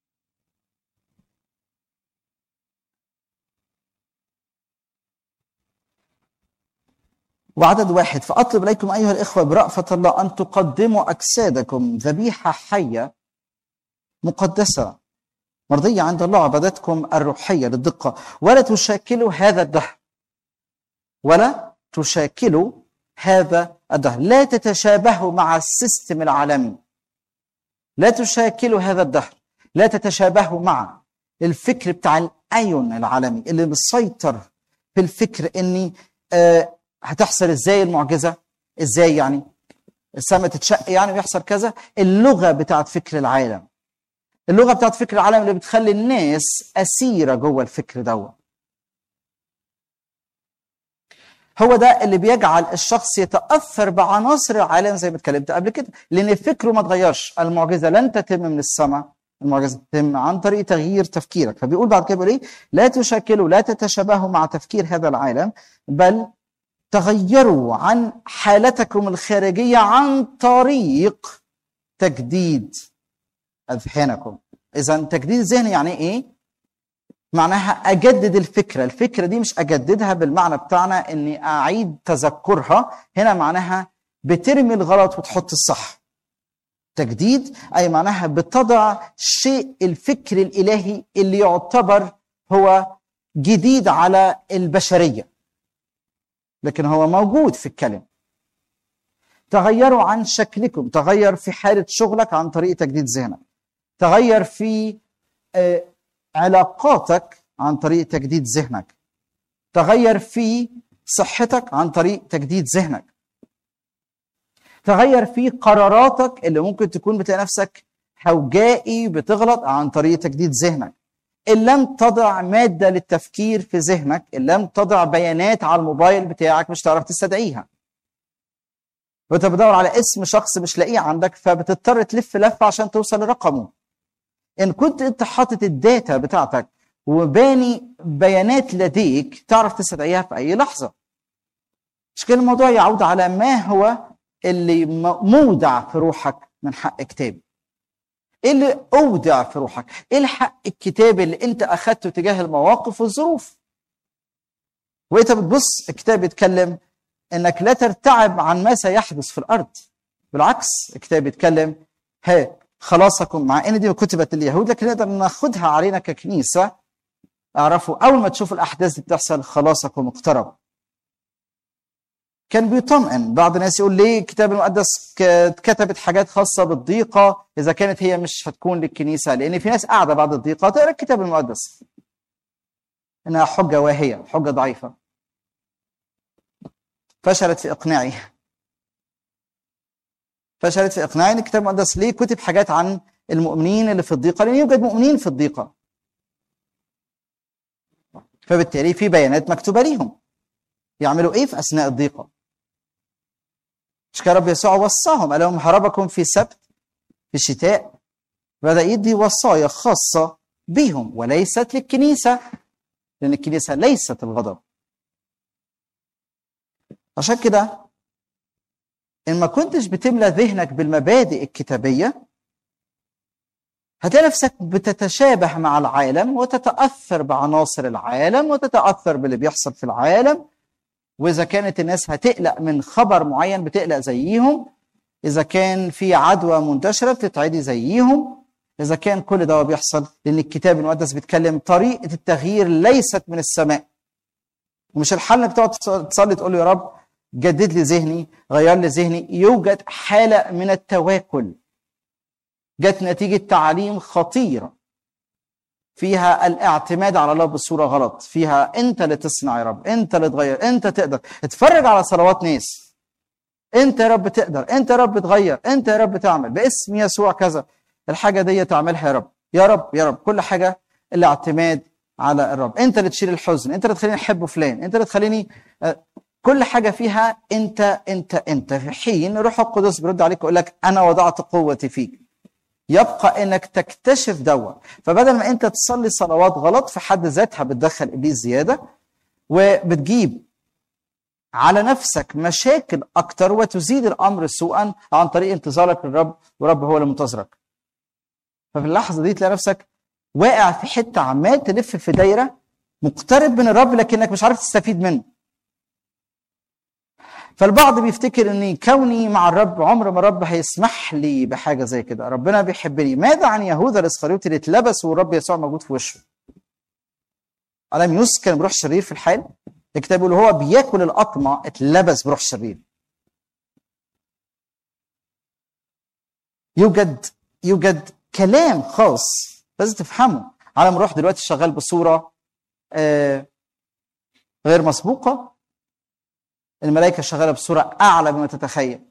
وعدد واحد فأطلب إليكم أيها الإخوة برأفة الله أن تقدموا أجسادكم ذبيحة حية مقدسة مرضية عند الله عبادتكم الروحية للدقة ولا تشاكلوا هذا الدهر ولا تشاكلوا هذا الدهر لا تتشابهوا مع السيستم العالمي لا تشاكلوا هذا الدهر لا تتشابهوا مع الفكر بتاع الايون العالمي اللي مسيطر في الفكر اني آه هتحصل ازاي المعجزه ازاي يعني السماء تتشق يعني ويحصل كذا اللغه بتاعت فكر العالم اللغه بتاعت فكر العالم اللي بتخلي الناس اسيره جوه الفكر دوت هو ده اللي بيجعل الشخص يتاثر بعناصر العالم زي ما اتكلمت قبل كده لان فكره ما اتغيرش المعجزه لن تتم من السماء المعجزه تتم عن طريق تغيير تفكيرك فبيقول بعد كده بيقول ايه لا تشكلوا لا تتشابهوا مع تفكير هذا العالم بل تغيروا عن حالتكم الخارجيه عن طريق تجديد اذهانكم اذا تجديد ذهني يعني ايه معناها اجدد الفكره الفكره دي مش اجددها بالمعنى بتاعنا اني اعيد تذكرها هنا معناها بترمي الغلط وتحط الصح تجديد اي معناها بتضع شيء الفكر الالهي اللي يعتبر هو جديد على البشريه لكن هو موجود في الكلمه تغيروا عن شكلكم تغير في حاله شغلك عن طريق تجديد ذهنك تغير في آه، علاقاتك عن طريق تجديد ذهنك تغير في صحتك عن طريق تجديد ذهنك تغير في قراراتك اللي ممكن تكون بتلاقي نفسك هوجائي بتغلط عن طريق تجديد ذهنك ان لم تضع ماده للتفكير في ذهنك ان لم تضع بيانات على الموبايل بتاعك مش تعرف تستدعيها وانت بتدور على اسم شخص مش لاقيه عندك فبتضطر تلف لفه عشان توصل لرقمه ان كنت انت حاطط الداتا بتاعتك وباني بيانات لديك تعرف تستدعيها في اي لحظه مش كده الموضوع يعود على ما هو اللي م- مودع في روحك من حق كتابي ايه اللي اودع في روحك ايه الحق الكتابي اللي انت اخدته تجاه المواقف والظروف وانت بتبص الكتاب بيتكلم انك لا ترتعب عن ما سيحدث في الارض بالعكس الكتاب بيتكلم ها خلاصكم مع ان دي كتبت لليهود لكن نقدر ناخدها علينا ككنيسه اعرفوا اول ما تشوف الاحداث دي بتحصل خلاصكم اقترب كان بيطمئن بعض الناس يقول ليه الكتاب المقدس ك- كتبت حاجات خاصه بالضيقه اذا كانت هي مش هتكون للكنيسه لان في ناس قاعده بعد الضيقه تقرا الكتاب المقدس انها حجه واهيه حجه ضعيفه فشلت في اقناعي فشلت في اقناعي ان الكتاب المقدس ليه كتب حاجات عن المؤمنين اللي في الضيقه لان يوجد مؤمنين في الضيقه فبالتالي في بيانات مكتوبه ليهم يعملوا ايه في اثناء الضيقه مش كده رب يسوع وصاهم قال لهم هربكم في سبت في الشتاء بدا يدي وصايا خاصه بيهم وليست للكنيسه لان الكنيسه ليست الغضب عشان كده ان ما كنتش بتملى ذهنك بالمبادئ الكتابيه هتلاقي نفسك بتتشابه مع العالم وتتاثر بعناصر العالم وتتاثر باللي بيحصل في العالم واذا كانت الناس هتقلق من خبر معين بتقلق زيهم اذا كان في عدوى منتشره بتتعدي زيهم اذا كان كل ده بيحصل لان الكتاب المقدس بيتكلم طريقه التغيير ليست من السماء ومش الحل انك تقعد تصلي تقول له يا رب جدد لي ذهني غير لي ذهني يوجد حاله من التواكل جت نتيجه تعاليم خطيره فيها الاعتماد على الله بصوره غلط فيها انت اللي تصنع يا رب انت اللي تغير انت تقدر اتفرج على صلوات ناس انت يا رب تقدر انت يا رب تغير انت يا رب تعمل باسم يسوع كذا الحاجه دي تعملها يا رب يا رب يا رب كل حاجه الاعتماد على الرب انت اللي تشيل الحزن انت اللي تخليني احب فلان انت اللي تخليني آه، كل حاجه فيها انت انت انت في حين روح القدس بيرد عليك ويقول لك انا وضعت قوتي فيك يبقى انك تكتشف دوا فبدل ما انت تصلي صلوات غلط في حد ذاتها بتدخل ابليس زياده وبتجيب على نفسك مشاكل اكتر وتزيد الامر سوءا عن طريق انتظارك للرب ورب هو اللي منتظرك ففي اللحظه دي تلاقي نفسك واقع في حته عمال تلف في دايره مقترب من الرب لكنك مش عارف تستفيد منه فالبعض بيفتكر ان كوني مع الرب عمر ما الرب هيسمح لي بحاجه زي كده ربنا بيحبني ماذا عن يهوذا الاسخريوطي اللي اتلبس والرب يسوع موجود في وشه الم يسكن بروح شرير في الحال الكتاب بيقول هو بياكل الاطمع اتلبس بروح شرير يوجد يوجد كلام خاص لازم تفهمه عالم الروح دلوقتي شغال بصوره آه، غير مسبوقه الملائكه شغاله بصوره اعلى مما تتخيل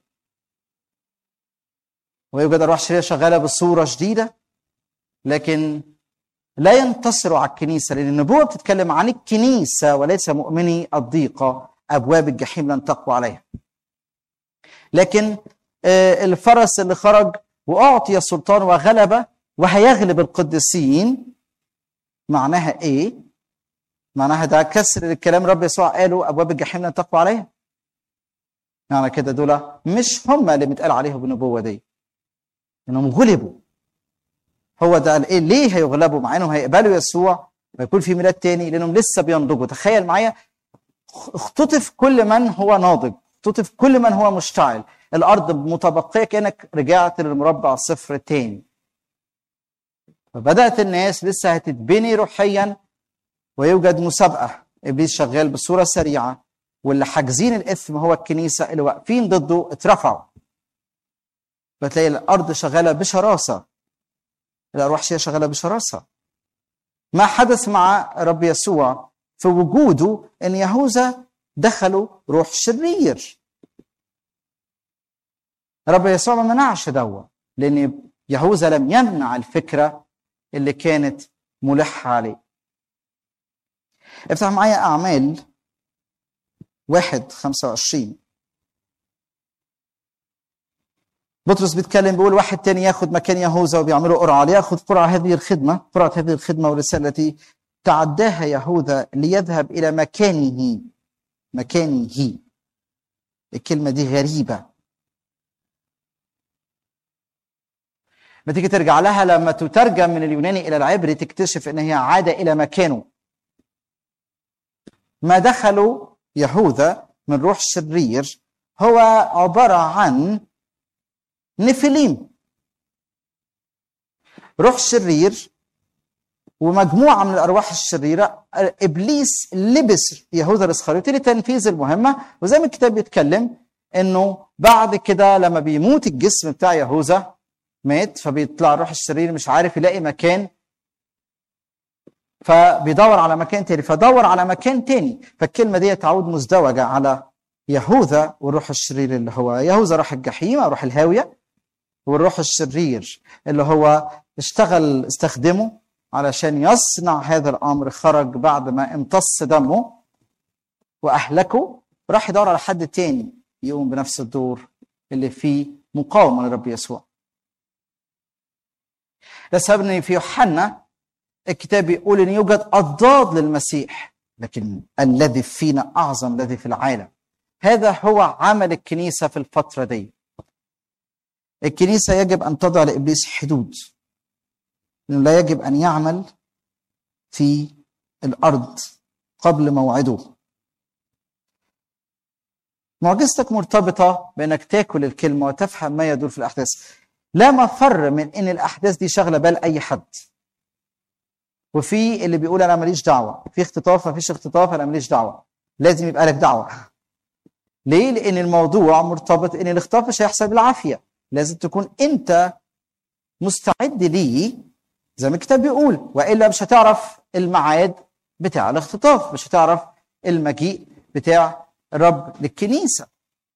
ويوجد ارواح شريره شغاله بصوره شديده لكن لا ينتصروا على الكنيسه لان النبوه بتتكلم عن الكنيسه وليس مؤمني الضيقه ابواب الجحيم لن تقوى عليها لكن آه، الفرس اللي خرج واعطي السلطان وغلب وهيغلب القديسين معناها ايه؟ معناها ده كسر الكلام رب يسوع قاله ابواب الجحيم لن تقوى عليها يعني كده دول مش هم اللي متقال عليهم النبوه دي انهم غلبوا هو ده قال ايه ليه هيغلبوا مع انهم هيقبلوا يسوع ويكون في ميلاد تاني لانهم لسه بينضجوا تخيل معايا اختطف كل من هو ناضج اختطف كل من هو مشتعل الارض متبقيه كانك رجعت للمربع الصفر تاني فبدات الناس لسه هتتبني روحيا ويوجد مسابقه ابليس شغال بصوره سريعه واللي حاجزين الاثم هو الكنيسه اللي واقفين ضده اترفعوا فتلاقي الارض شغاله بشراسه الارواح الشريره شغاله بشراسه ما حدث مع رب يسوع في وجوده ان يهوذا دخلوا روح شرير رب يسوع ما منعش دوا لان يهوذا لم يمنع الفكره اللي كانت ملحه عليه افتح معايا اعمال واحد خمسة وعشرين بطرس بيتكلم بيقول واحد تاني ياخد مكان يهوذا وبيعملوا قرعه لياخد قرعه هذه الخدمه قرعه هذه الخدمه والرساله التي تعداها يهوذا ليذهب الى مكانه مكانه الكلمه دي غريبه ما تيجي ترجع لها لما تترجم من اليوناني الى العبري تكتشف ان هي عاده الى مكانه ما دخلوا يهوذا من روح شرير هو عباره عن نفليم روح شرير ومجموعه من الارواح الشريره ابليس لبس يهوذا الاسخريوطي لتنفيذ المهمه وزي ما الكتاب بيتكلم انه بعد كده لما بيموت الجسم بتاع يهوذا مات فبيطلع الروح الشرير مش عارف يلاقي مكان فبيدور على مكان تاني فدور على مكان تاني فالكلمه دي تعود مزدوجه على يهوذا والروح الشرير اللي هو يهوذا راح الجحيم او راح الهاويه والروح الشرير اللي هو اشتغل استخدمه علشان يصنع هذا الامر خرج بعد ما امتص دمه واهلكه راح يدور على حد تاني يقوم بنفس الدور اللي فيه مقاومه لرب يسوع ده سبب ان في يوحنا الكتاب بيقول ان يوجد اضداد للمسيح لكن الذي فينا اعظم الذي في العالم هذا هو عمل الكنيسه في الفتره دي الكنيسه يجب ان تضع لابليس حدود انه لا يجب ان يعمل في الارض قبل موعده معجزتك مرتبطه بانك تاكل الكلمه وتفهم ما يدور في الاحداث لا مفر من ان الاحداث دي شغله بال اي حد وفي اللي بيقول انا ماليش دعوه في اختطاف ما فيش اختطاف انا ماليش دعوه لازم يبقى لك دعوه ليه لان الموضوع مرتبط ان الاختطاف مش هيحصل بالعافيه لازم تكون انت مستعد ليه زي ما الكتاب بيقول والا مش هتعرف الميعاد بتاع الاختطاف مش هتعرف المجيء بتاع الرب للكنيسه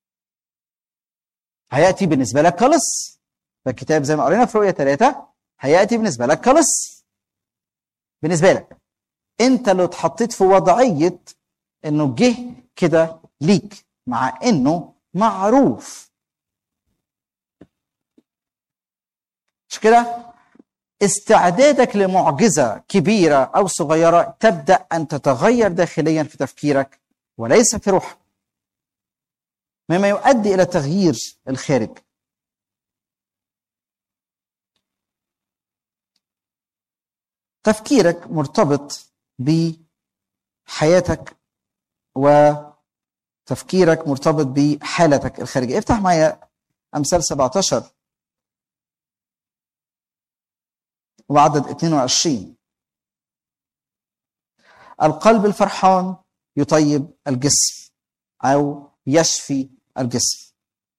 هياتي بالنسبه لك كلص فالكتاب زي ما قرينا في رؤيه ثلاثه هياتي بالنسبه لك كلص بالنسبه لك انت اللي اتحطيت في وضعيه انه جه كده ليك مع انه معروف مش كده استعدادك لمعجزه كبيره او صغيره تبدا ان تتغير داخليا في تفكيرك وليس في روحك مما يؤدي الى تغيير الخارج تفكيرك مرتبط بحياتك وتفكيرك مرتبط بحالتك الخارجيه افتح معايا امثال 17 وعدد 22 القلب الفرحان يطيب الجسم او يشفي الجسم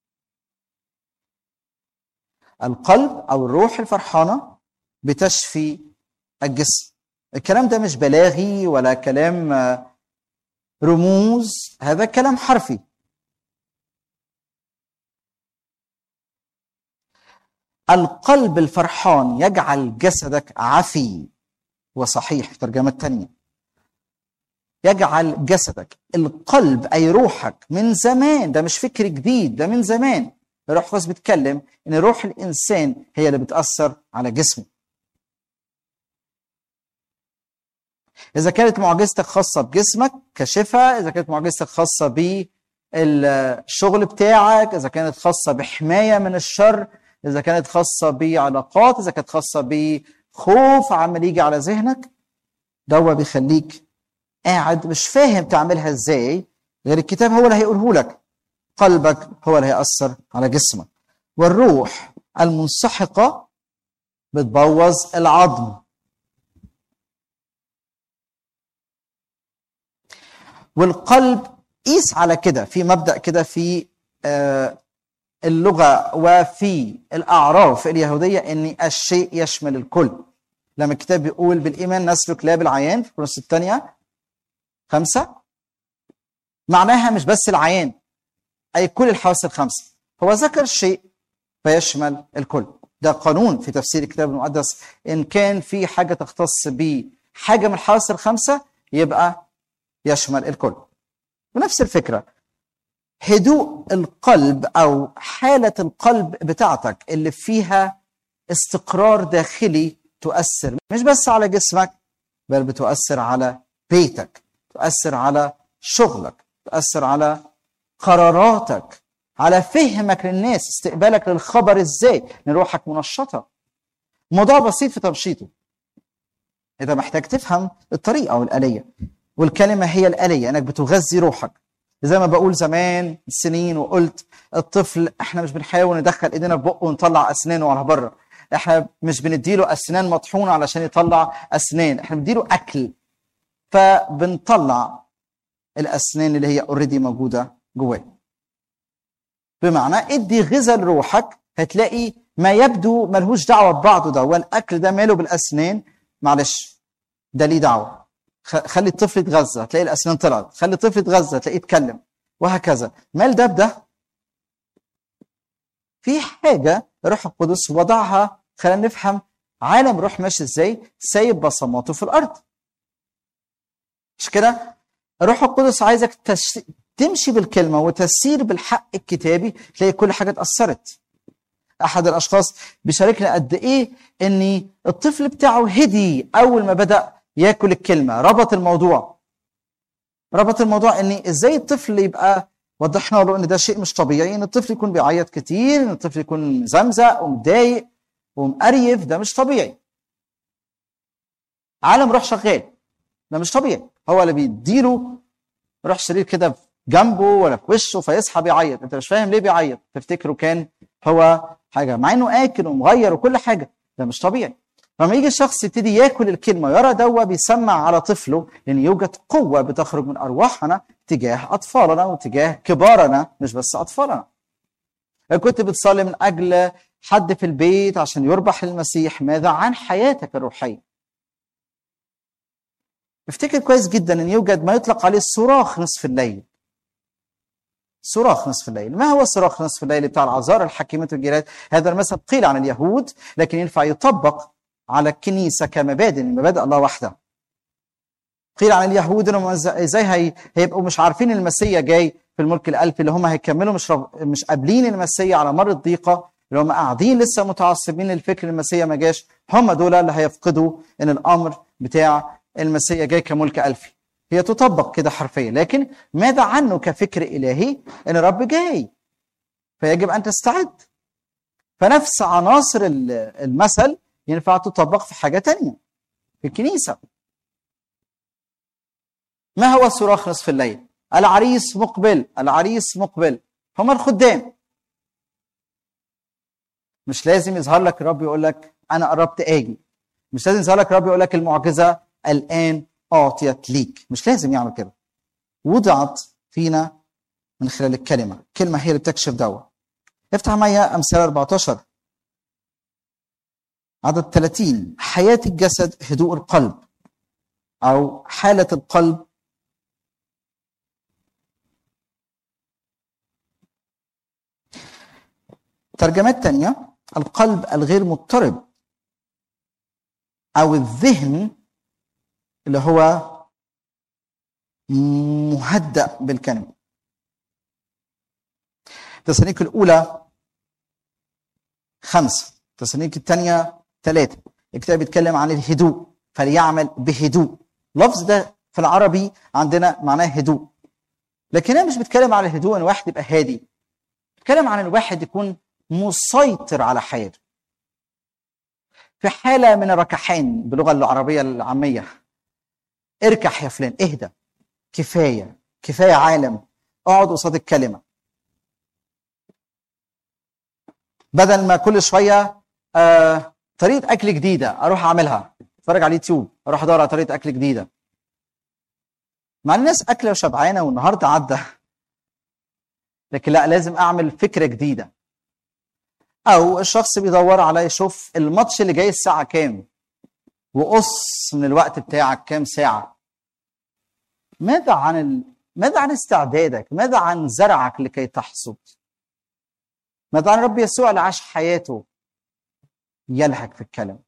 القلب او الروح الفرحانه بتشفي الجسم الكلام ده مش بلاغي ولا كلام رموز هذا كلام حرفي القلب الفرحان يجعل جسدك عفي وصحيح في ترجمة تانية يجعل جسدك القلب أي روحك من زمان ده مش فكر جديد ده من زمان الروح القدس بيتكلم ان روح الانسان هي اللي بتاثر على جسمه اذا كانت معجزتك خاصه بجسمك كشفاء اذا كانت معجزتك خاصه الشغل بتاعك اذا كانت خاصه بحمايه من الشر اذا كانت خاصه بعلاقات اذا كانت خاصه بخوف عمال يجي على ذهنك دوا بيخليك قاعد مش فاهم تعملها ازاي غير الكتاب هو اللي هيقوله لك قلبك هو اللي هيأثر على جسمك والروح المنسحقة بتبوظ العظم والقلب قيس على كده في مبدأ كده في آه، اللغة وفي الأعراف اليهودية أن الشيء يشمل الكل لما الكتاب بيقول بالإيمان نسلك لا بالعيان في كورنثوس الثانية خمسة معناها مش بس العيان أي كل الحواس الخمسة هو ذكر شيء فيشمل الكل ده قانون في تفسير الكتاب المقدس إن كان في حاجة تختص بحاجة من الحواس الخمسة يبقى يشمل الكل ونفس الفكرة هدوء القلب أو حالة القلب بتاعتك اللي فيها استقرار داخلي تؤثر مش بس على جسمك بل بتؤثر على بيتك تؤثر على شغلك تؤثر على قراراتك على فهمك للناس استقبالك للخبر ازاي ان روحك منشطه موضوع بسيط في تمشيطه اذا محتاج تفهم الطريقه والاليه والكلمه هي الاليه انك بتغذي روحك زي ما بقول زمان سنين وقلت الطفل احنا مش بنحاول ندخل ايدينا في بقه ونطلع اسنانه على بره احنا مش بنديله اسنان مطحونه علشان يطلع اسنان احنا بنديله اكل فبنطلع الاسنان اللي هي اوريدي موجوده جواه بمعنى ادي غذاء لروحك هتلاقي ما يبدو ملهوش دعوه ببعضه ده والاكل ده ماله بالاسنان معلش ده ليه دعوه خ- خلي الطفل يتغذى تلاقي الاسنان طلعت خلي الطفل يتغذى تلاقيه يتكلم وهكذا مال ده بده في حاجه الروح القدس وضعها خلينا نفهم عالم الروح ماشي ازاي سايب بصماته في الارض مش كده الروح القدس عايزك تش... تمشي بالكلمه وتسير بالحق الكتابي تلاقي كل حاجه اتاثرت احد الاشخاص بيشاركنا قد ايه ان الطفل بتاعه هدي اول ما بدا ياكل الكلمه ربط الموضوع ربط الموضوع ان ازاي الطفل يبقى وضحنا له ان ده شيء مش طبيعي ان الطفل يكون بيعيط كتير ان الطفل يكون مزمزق ومتضايق ومقريف ده مش طبيعي عالم روح شغال ده مش طبيعي هو اللي بيديله روح شرير كده في جنبه ولا في وشه فيصحى بيعيط انت مش فاهم ليه بيعيط تفتكره كان هو حاجه مع انه اكل ومغير وكل حاجه ده مش طبيعي لما يجي الشخص يبتدي ياكل الكلمه يرى دوا بيسمع على طفله لان يوجد قوه بتخرج من ارواحنا تجاه اطفالنا وتجاه كبارنا مش بس اطفالنا كنت بتصلي من اجل حد في البيت عشان يربح للمسيح ماذا عن حياتك الروحيه افتكر كويس جدا ان يوجد ما يطلق عليه صراخ نصف الليل صراخ نصف الليل ما هو صراخ نصف الليل بتاع العذارى الحكيمة والجيرات هذا المثل قيل عن اليهود لكن ينفع يطبق على الكنيسة كمبادئ من مبادئ الله وحده قيل عن اليهود انهم إز- ازاي هي هيبقوا مش عارفين المسيا جاي في الملك الالفي اللي هم هيكملوا مش رب مش قابلين المسيا على مر الضيقه اللي هم قاعدين لسه متعصبين للفكر المسيا ما جاش هم دول اللي هيفقدوا ان الامر بتاع المسيا جاي كملك الفي هي تطبق كده حرفيا لكن ماذا عنه كفكر الهي ان الرب جاي فيجب ان تستعد فنفس عناصر ال- المثل ينفع تطبق في حاجه تانية في الكنيسه ما هو صراخ نصف الليل العريس مقبل العريس مقبل هم الخدام مش لازم يظهر لك الرب يقول لك انا قربت اجي مش لازم يظهر لك الرب يقول لك المعجزه الان اعطيت ليك مش لازم يعمل كده وضعت فينا من خلال الكلمه الكلمه هي اللي بتكشف دوا افتح معايا امثال 14 عدد 30 حياه الجسد هدوء القلب او حاله القلب ترجمات تانية القلب الغير مضطرب أو الذهن اللي هو مهدأ بالكلمة تسالونيك الأولى خمسة تسالونيك الثانية ثلاثة الكتاب بيتكلم عن الهدوء فليعمل بهدوء لفظ ده في العربي عندنا معناه هدوء لكن انا مش بتكلم على الهدوء ان واحد يبقى هادي بتكلم عن الواحد يكون مسيطر على حياته في حالة من الركحان باللغة العربية العامية اركح يا فلان اهدى كفاية كفاية عالم اقعد قصاد الكلمة بدل ما كل شوية آه طريقة أكل جديدة أروح أعملها أتفرج على اليوتيوب أروح أدور على طريقة أكل جديدة مع إن الناس أكلة وشبعانة والنهاردة عدى لكن لا لازم أعمل فكرة جديدة او الشخص بيدور على يشوف الماتش اللي جاي الساعه كام وقص من الوقت بتاعك كام ساعه ماذا عن ال... ماذا عن استعدادك ماذا عن زرعك لكي تحصد ماذا عن رب يسوع اللي عاش حياته يلهك في الكلام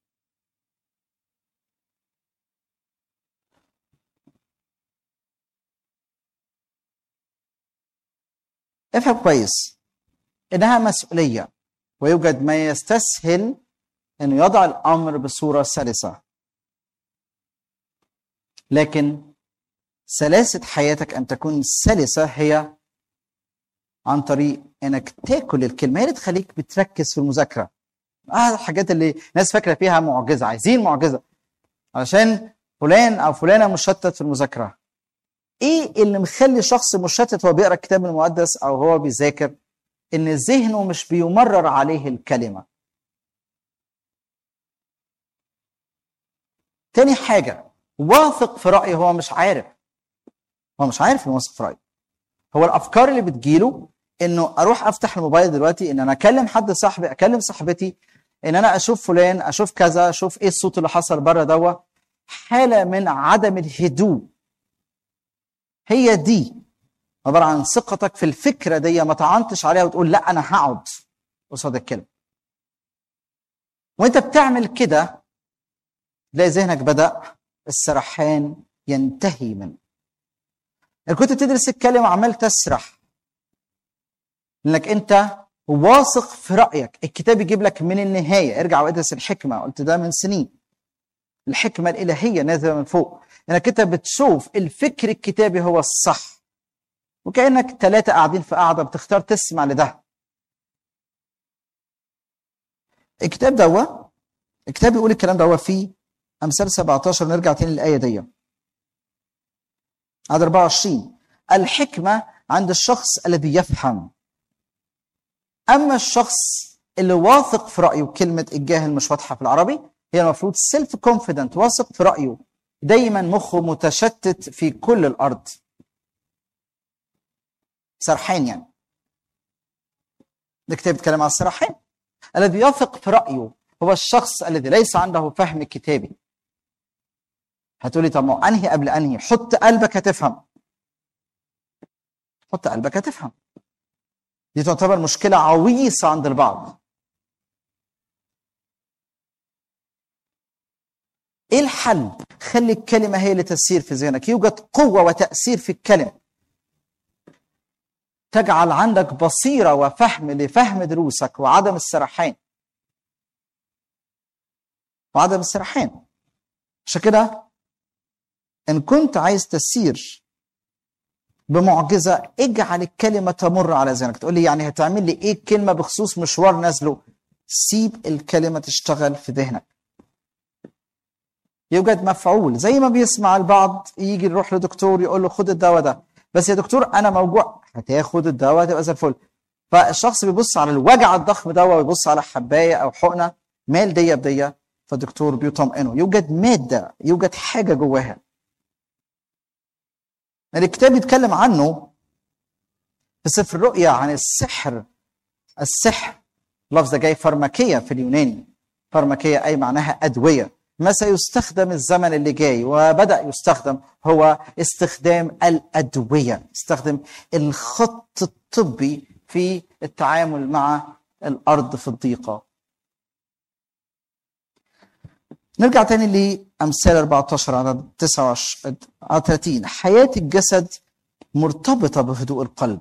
افهم كويس انها مسؤوليه ويوجد ما يستسهل انه يضع الامر بصوره سلسه لكن سلاسه حياتك ان تكون سلسه هي عن طريق انك تاكل الكلمه هي اللي تخليك بتركز في المذاكره اه الحاجات اللي ناس فاكره فيها معجزه عايزين معجزه علشان فلان او فلانه مشتت في المذاكره ايه اللي مخلي شخص مشتت وهو بيقرا الكتاب المقدس او هو بيذاكر ان ذهنه مش بيمرر عليه الكلمه تاني حاجه واثق في رايه هو مش عارف هو مش عارف انه واثق في رايه هو الافكار اللي بتجيله انه اروح افتح الموبايل دلوقتي ان انا اكلم حد صاحبي اكلم صاحبتي ان انا اشوف فلان اشوف كذا اشوف ايه الصوت اللي حصل بره دوا حاله من عدم الهدوء هي دي عباره عن ثقتك في الفكره دي ما طعنتش عليها وتقول لا انا هقعد قصاد الكلمه وانت بتعمل كده تلاقي ذهنك بدا السرحان ينتهي منه يعني كنت بتدرس الكلمه وعمال تسرح لانك انت واثق في رايك الكتاب يجيب لك من النهايه ارجع وادرس الحكمه قلت ده من سنين الحكمه الالهيه نازله من فوق انك انت بتشوف الفكر الكتابي هو الصح وكانك ثلاثه قاعدين في قاعده بتختار تسمع لده الكتاب دوا الكتاب بيقول الكلام دوا في امثال 17 نرجع تاني للايه دي عدد 24 الحكمه عند الشخص الذي يفهم اما الشخص اللي واثق في رايه كلمه الجاهل مش واضحه في العربي هي المفروض سيلف كونفيدنت واثق في رايه دايما مخه متشتت في كل الارض سرحان يعني الكتاب بيتكلم عن السرحان الذي يثق في رايه هو الشخص الذي ليس عنده فهم كتابي هتقولي طب ما انهي قبل انهي حط قلبك هتفهم حط قلبك هتفهم دي تعتبر مشكله عويصه عند البعض ايه الحل خلي الكلمه هي اللي تسير في ذهنك يوجد قوه وتاثير في الكلمه تجعل عندك بصيره وفهم لفهم دروسك وعدم السرحان وعدم السرحان عشان كده ان كنت عايز تسير بمعجزه اجعل الكلمه تمر على ذهنك تقول لي يعني هتعمل لي ايه كلمه بخصوص مشوار نازله سيب الكلمه تشتغل في ذهنك يوجد مفعول زي ما بيسمع البعض يجي يروح لدكتور يقول له خد الدواء ده بس يا دكتور انا موجوع هتاخد الدواء تبقى زي الفل فالشخص بيبص على الوجع الضخم ده ويبص على حبايه او حقنه مال ديه بديه فالدكتور بيطمئنه يوجد ماده يوجد حاجه جواها الكتاب بيتكلم عنه في سفر الرؤيا عن السحر السحر لفظ جاي فارماكية في اليوناني فارماكية أي معناها أدوية ما سيستخدم الزمن اللي جاي وبدأ يستخدم هو استخدام الأدوية استخدم الخط الطبي في التعامل مع الأرض في الضيقة نرجع تاني لأمثال 14 عدد 29 عدد 30 حياة الجسد مرتبطة بهدوء القلب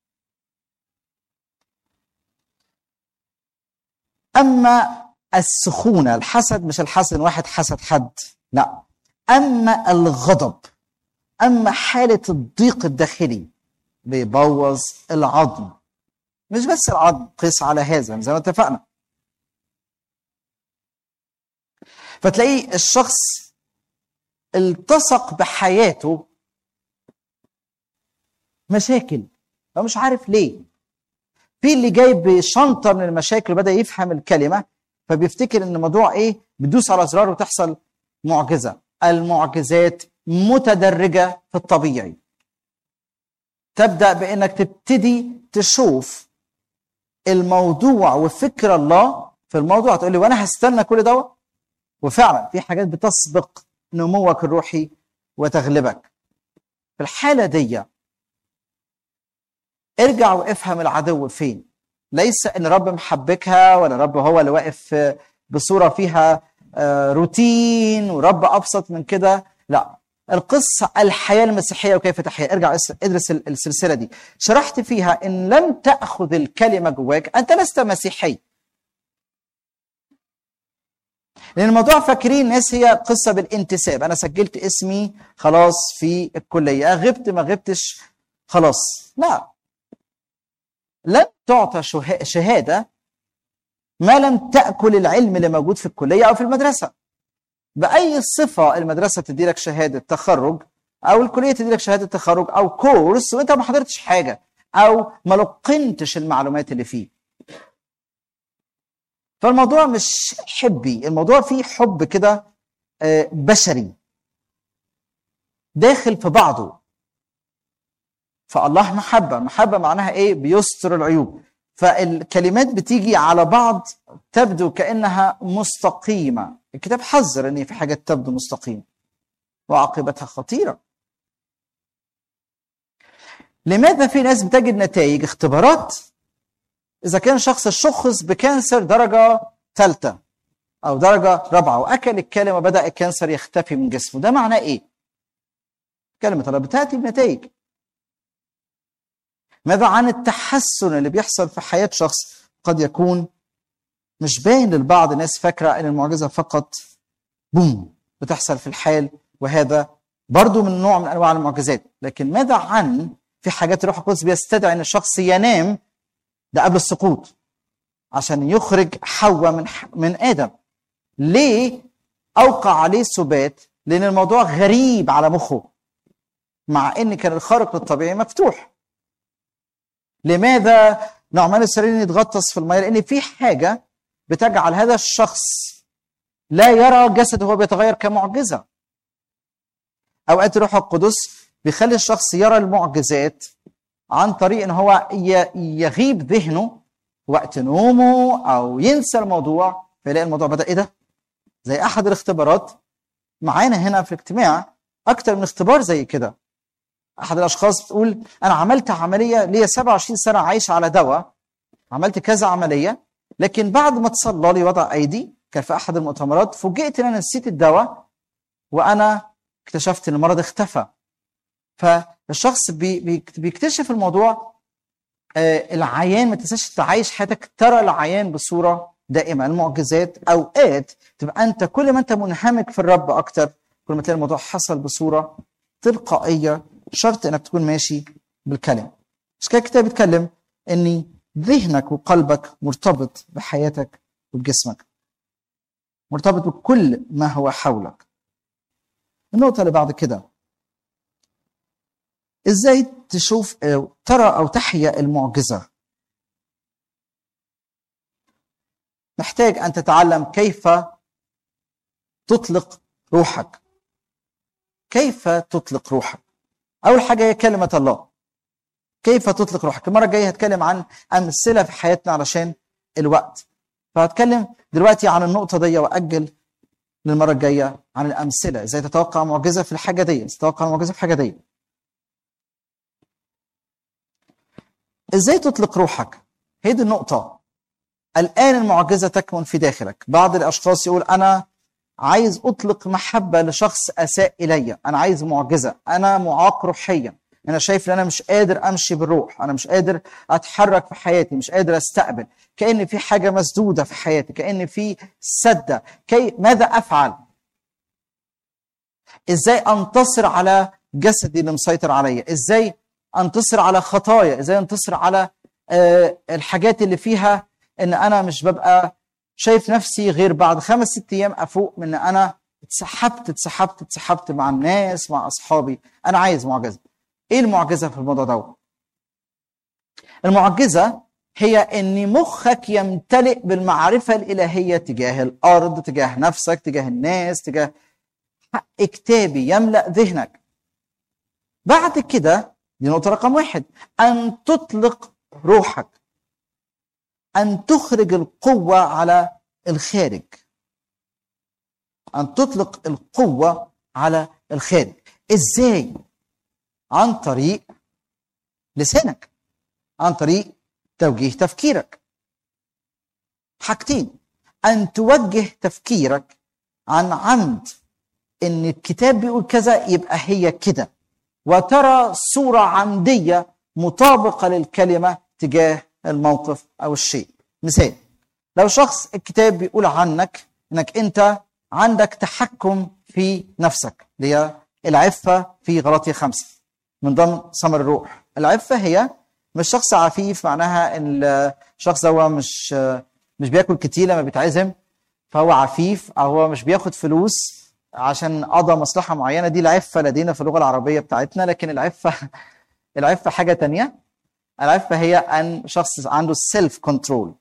أما السخونة الحسد مش الحسد واحد حسد حد لا أما الغضب أما حالة الضيق الداخلي بيبوظ العظم مش بس العظم قيس على هذا زي ما اتفقنا فتلاقيه الشخص التصق بحياته مشاكل هو مش عارف ليه في اللي جاي بشنطه من المشاكل وبدا يفهم الكلمه فبيفتكر ان الموضوع ايه بتدوس على زرار وتحصل معجزه المعجزات متدرجه في الطبيعي تبدا بانك تبتدي تشوف الموضوع وفكر الله في الموضوع تقول لي وانا هستنى كل دوت وفعلا في حاجات بتسبق نموك الروحي وتغلبك في الحاله دي ارجع وافهم العدو فين ليس ان رب محبكها ولا رب هو اللي واقف بصوره فيها آه، روتين ورب ابسط من كده لا القصه الحياه المسيحيه وكيف تحيا ارجع اس- ادرس ال- السلسله دي شرحت فيها ان لم تاخذ الكلمه جواك انت لست مسيحي لان الموضوع فاكرين الناس هي قصه بالانتساب انا سجلت اسمي خلاص في الكليه غبت ما غبتش خلاص لا لن تعطى شه- شهاده ما لم تاكل العلم اللي موجود في الكليه او في المدرسه باي صفه المدرسه تدي لك شهاده تخرج او الكليه تدي لك شهاده تخرج او كورس وانت ما حضرتش حاجه او ما لقنتش المعلومات اللي فيه فالموضوع مش حبي الموضوع فيه حب كده آه، بشري داخل في بعضه فالله محبة محبة معناها ايه بيستر العيوب فالكلمات بتيجي على بعض تبدو كأنها مستقيمة الكتاب حذر ان في حاجات تبدو مستقيمة وعاقبتها خطيرة لماذا في ناس بتجد نتائج اختبارات اذا كان شخص شخص بكانسر درجة ثالثة او درجة رابعة واكل الكلمة بدأ الكانسر يختفي من جسمه ده معناه ايه كلمة الله بتأتي بنتائج ماذا عن التحسن اللي بيحصل في حياة شخص قد يكون مش باين للبعض الناس فاكرة ان المعجزة فقط بوم بتحصل في الحال وهذا برضو من نوع من انواع المعجزات لكن ماذا عن في حاجات الروح القدس بيستدعي ان الشخص ينام ده قبل السقوط عشان يخرج حواء من من ادم ليه اوقع عليه سبات لان الموضوع غريب على مخه مع ان كان الخارق للطبيعي مفتوح لماذا نعمان السريري يتغطس في الميه لان في حاجه بتجعل هذا الشخص لا يرى جسده وهو بيتغير كمعجزه اوقات الروح القدس بيخلي الشخص يرى المعجزات عن طريق ان هو ي- يغيب ذهنه وقت نومه او ينسى الموضوع فيلاقي الموضوع بدا ايه ده زي احد الاختبارات معانا هنا في الاجتماع اكتر من اختبار زي كده احد الاشخاص بتقول انا عملت عمليه ليا 27 سنه عايش على دواء عملت كذا عمليه لكن بعد ما تصلى لي وضع ايدي كان في احد المؤتمرات فوجئت ان انا نسيت الدواء وانا اكتشفت ان المرض اختفى فالشخص بي بي- بيكتشف الموضوع آه، العيان ما تنساش انت عايش حياتك ترى العيان بصوره دائمه المعجزات اوقات تبقى انت كل ما انت منهمك في الرب اكتر كل ما تلاقي الموضوع حصل بصوره تلقائيه شرط انك تكون ماشي بالكلام مش كده الكتاب بيتكلم ان ذهنك وقلبك مرتبط بحياتك وبجسمك مرتبط بكل ما هو حولك النقطة اللي بعد كده ازاي تشوف أو ترى او تحيا المعجزة محتاج ان تتعلم كيف تطلق روحك كيف تطلق روحك اول حاجه هي كلمه الله كيف تطلق روحك المره الجايه هتكلم عن امثله في حياتنا علشان الوقت فهتكلم دلوقتي عن النقطه دي واجل للمره الجايه عن الامثله ازاي تتوقع معجزه في الحاجه دي ازاي تتوقع معجزه في الحاجه دي ازاي تطلق روحك هي دي النقطه الان المعجزه تكمن في داخلك بعض الاشخاص يقول انا عايز اطلق محبه لشخص اساء الي انا عايز معجزه انا معاق روحيا انا شايف ان انا مش قادر امشي بالروح انا مش قادر اتحرك في حياتي مش قادر استقبل كان في حاجه مسدوده في حياتي كان في سده كي ماذا افعل ازاي انتصر على جسدي اللي مسيطر عليا ازاي انتصر على خطايا ازاي انتصر على آه، الحاجات اللي فيها ان انا مش ببقى شايف نفسي غير بعد خمس ست ايام افوق من ان انا اتسحبت اتسحبت اتسحبت مع الناس مع اصحابي انا عايز معجزه ايه المعجزه في الموضوع ده المعجزه هي ان مخك يمتلئ بالمعرفه الالهيه تجاه الارض تجاه نفسك تجاه الناس تجاه حق كتابي يملا ذهنك بعد كده دي نقطه رقم واحد ان تطلق روحك ان تخرج القوه على الخارج ان تطلق القوه على الخارج ازاي عن طريق لسانك عن طريق توجيه تفكيرك حاجتين ان توجه تفكيرك عن عمد ان الكتاب بيقول كذا يبقى هي كده وترى صوره عمديه مطابقه للكلمه تجاه الموقف او الشيء مثال لو شخص الكتاب بيقول عنك انك انت عندك تحكم في نفسك اللي هي العفه في غلطيه خمسه من ضمن ثمر الروح العفه هي مش شخص عفيف معناها ان الشخص ده مش مش بياكل كتير لما بيتعزم فهو عفيف او هو مش بياخد فلوس عشان قضى مصلحه معينه دي العفه لدينا في اللغه العربيه بتاعتنا لكن العفه العفه حاجه تانية العفه هي ان شخص عنده سيلف كنترول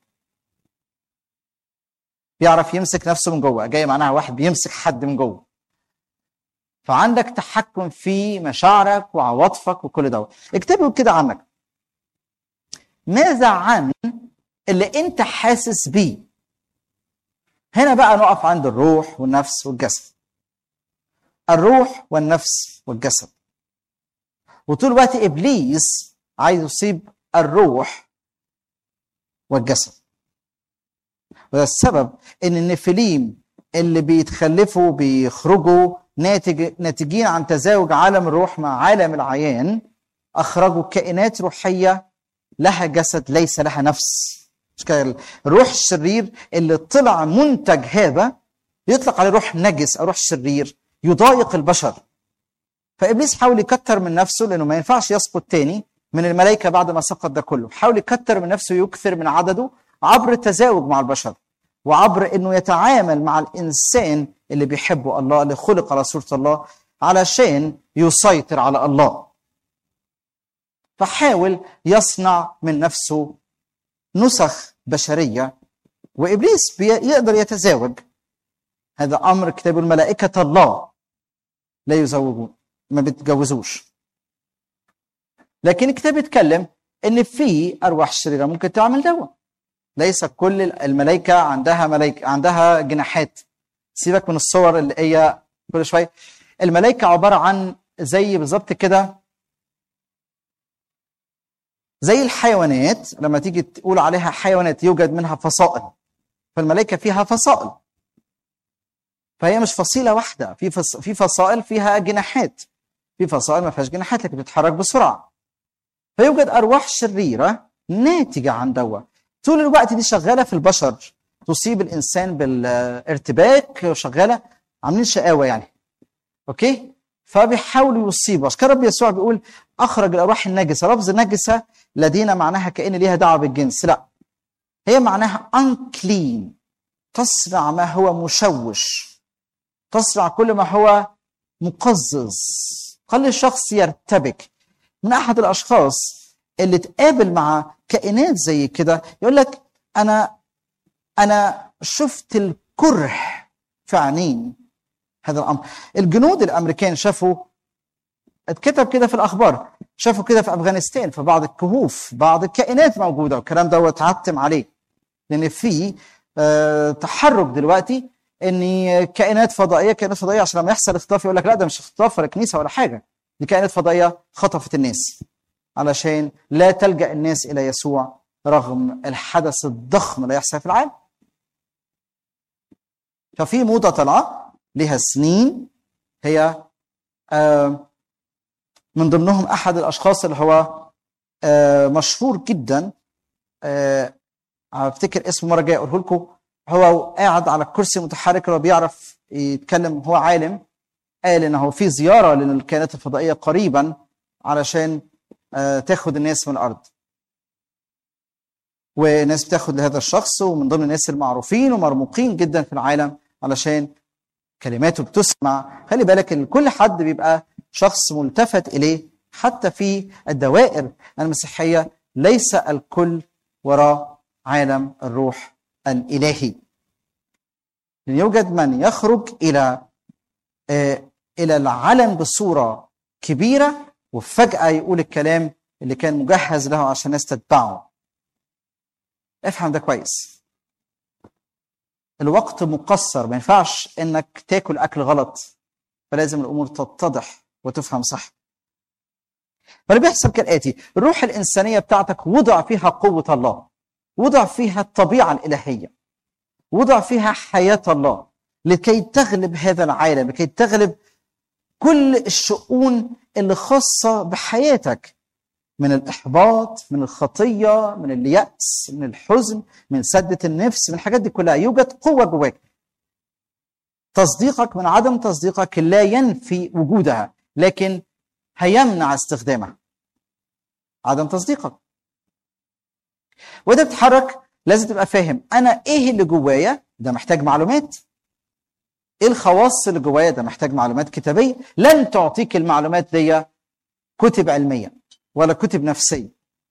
بيعرف يمسك نفسه من جوه جاي معناها واحد بيمسك حد من جوه فعندك تحكم في مشاعرك وعواطفك وكل ده الكتاب بيقول كده عنك ماذا عن اللي انت حاسس بيه هنا بقى نقف عند الروح والنفس والجسد الروح والنفس والجسد وطول الوقت ابليس عايز يصيب الروح والجسد وده السبب ان النفليم اللي بيتخلفوا بيخرجوا ناتج ناتجين عن تزاوج عالم الروح مع عالم العيان اخرجوا كائنات روحيه لها جسد ليس لها نفس مش كده الروح الشرير اللي طلع منتج هذا يطلق عليه روح نجس او روح شرير يضايق البشر فابليس حاول يكتر من نفسه لانه ما ينفعش يسقط تاني من الملائكه بعد ما سقط ده كله حاول يكتر من نفسه ويكثر من عدده عبر التزاوج مع البشر وعبر انه يتعامل مع الانسان اللي بيحبه الله اللي خلق على صوره الله علشان يسيطر على الله فحاول يصنع من نفسه نسخ بشريه وابليس بي- يقدر يتزاوج هذا امر كتاب الملائكه الله لا يزوجون ما بيتجوزوش لكن الكتاب يتكلم ان في ارواح شريره ممكن تعمل دوا ليس كل الملائكه عندها ملائكه عندها جناحات سيبك من الصور اللي هي كل شويه الملائكه عباره عن زي بالظبط كده زي الحيوانات لما تيجي تقول عليها حيوانات يوجد منها فصائل فالملائكه فيها فصائل فهي مش فصيله واحده في فص... في فصائل فيها جناحات في فصائل ما فيهاش جناحات لكن بتتحرك بسرعه فيوجد ارواح شريره ناتجه عن دوا طول الوقت دي شغاله في البشر تصيب الانسان بالارتباك شغاله عاملين شقاوه يعني اوكي فبيحاولوا يصيبوا عشان كده رب يسوع بيقول اخرج الارواح النجسه لفظ نجسه لدينا معناها كان ليها دعوه بالجنس لا هي معناها unclean تصنع ما هو مشوش تصنع كل ما هو مقزز خلي الشخص يرتبك من احد الاشخاص اللي تقابل مع كائنات زي كده يقول لك انا انا شفت الكره في عينين هذا الامر الجنود الامريكان شافوا اتكتب كده في الاخبار شافوا كده في افغانستان في بعض الكهوف بعض الكائنات موجوده والكلام ده اتعتم عليه لان في آه، تحرك دلوقتي ان كائنات فضائيه كائنات فضائيه عشان لما يحصل اختطاف يقول لك لا ده مش اختطاف ولا كنيسه ولا حاجه دي كائنات فضائيه خطفت الناس علشان لا تلجا الناس الى يسوع رغم الحدث الضخم اللي يحصل في العالم ففي موضه طالعه لها سنين هي آه، من ضمنهم احد الاشخاص اللي هو آه، مشهور جدا آه، افتكر اسمه مره جاي اقوله لكم هو قاعد على الكرسي متحرك هو بيعرف يتكلم هو عالم قال ان هو في زياره للكائنات الفضائيه قريبا علشان آه، تاخد الناس من الارض وناس بتاخد لهذا الشخص ومن ضمن الناس المعروفين ومرموقين جدا في العالم علشان كلماته بتسمع خلي بالك ان كل حد بيبقى شخص ملتفت اليه حتى في الدوائر المسيحيه ليس الكل وراء عالم الروح الالهي لأن يوجد من يخرج الى آه، الى العلن بصوره كبيره وفجاه يقول الكلام اللي كان مجهز له عشان الناس تتبعه افهم ده كويس الوقت مقصر ما ينفعش انك تاكل اكل غلط فلازم الامور تتضح وتفهم صح فاللي بيحصل كالاتي الروح الانسانيه بتاعتك وضع فيها قوه الله وضع فيها الطبيعه الالهيه وضع فيها حياه الله لكي تغلب هذا العالم لكي تغلب كل الشؤون اللي خاصه بحياتك من الاحباط من الخطيه من الياس من الحزن من سده النفس من الحاجات دي كلها يوجد قوه جواك تصديقك من عدم تصديقك لا ينفي وجودها لكن هيمنع استخدامها عدم تصديقك وانت بتتحرك لازم تبقى فاهم انا ايه اللي جوايا ده محتاج معلومات ايه الخواص اللي جوايا ده محتاج معلومات كتابيه لن تعطيك المعلومات دي كتب علميه ولا كتب نفسيه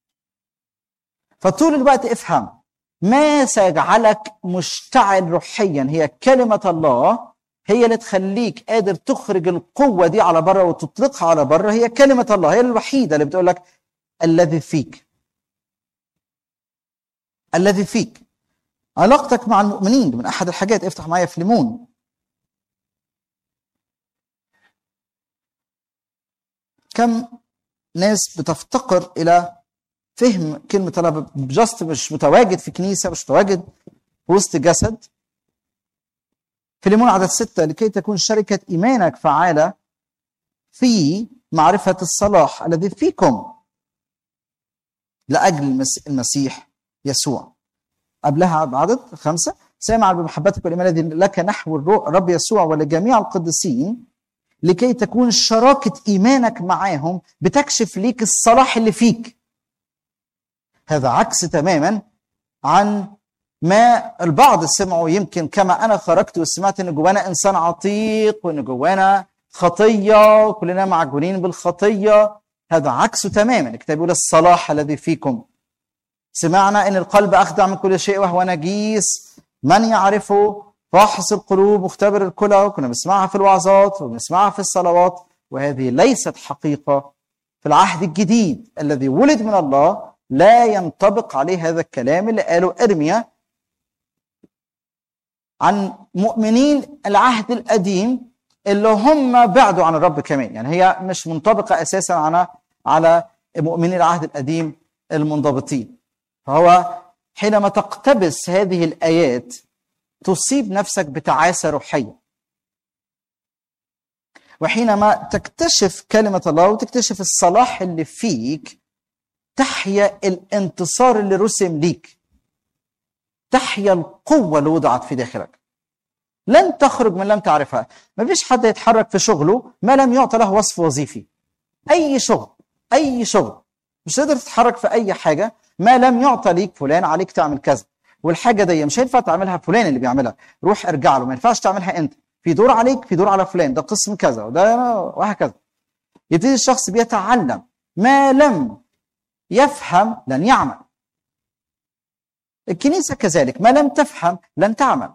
فطول الوقت افهم ما سيجعلك مشتعل روحيا هي كلمه الله هي اللي تخليك قادر تخرج القوه دي على بره وتطلقها على بره هي كلمه الله هي الوحيده اللي بتقول لك الذي فيك الذي فيك علاقتك مع المؤمنين دي من احد الحاجات افتح معايا في ليمون كم ناس بتفتقر الى فهم كلمه الله جاست مش متواجد في كنيسه مش متواجد في وسط جسد في ليمون عدد ستة لكي تكون شركة إيمانك فعالة في معرفة الصلاح الذي فيكم لأجل المس- المسيح يسوع قبلها بعدد خمسة سامع بمحبتك والإيمان الذي لك نحو الرو- الرب يسوع ولجميع القديسين لكي تكون شراكة إيمانك معاهم بتكشف ليك الصلاح اللي فيك هذا عكس تماما عن ما البعض سمعوا يمكن كما انا خرجت وسمعت ان جوانا انسان عتيق وان جوانا خطيه وكلنا معجونين بالخطيه هذا عكسه تماما الكتاب يقول الصلاح الذي فيكم سمعنا ان القلب اخدع من كل شيء وهو نجيس من يعرفه فاحص القلوب مختبر الكلى وكنا بنسمعها في الوعظات وبنسمعها في الصلوات وهذه ليست حقيقه في العهد الجديد الذي ولد من الله لا ينطبق عليه هذا الكلام اللي قاله ارميا عن مؤمنين العهد القديم اللي هم بعدوا عن الرب كمان يعني هي مش منطبقة أساسا على على مؤمنين العهد القديم المنضبطين فهو حينما تقتبس هذه الآيات تصيب نفسك بتعاسة روحية وحينما تكتشف كلمة الله وتكتشف الصلاح اللي فيك تحيا الانتصار اللي رسم ليك تحيا القوة اللي وضعت في داخلك لن تخرج من لم تعرفها ما فيش حد يتحرك في شغله ما لم يعطى له وصف وظيفي أي شغل أي شغل مش تقدر تتحرك في أي حاجة ما لم يعطى ليك فلان عليك تعمل كذا والحاجة دي مش هينفع تعملها فلان اللي بيعملها روح ارجع له ما ينفعش تعملها أنت في دور عليك في دور على فلان ده قسم كذا وده وهكذا يبتدي الشخص بيتعلم ما لم يفهم لن يعمل الكنيسة كذلك ما لم تفهم لن تعمل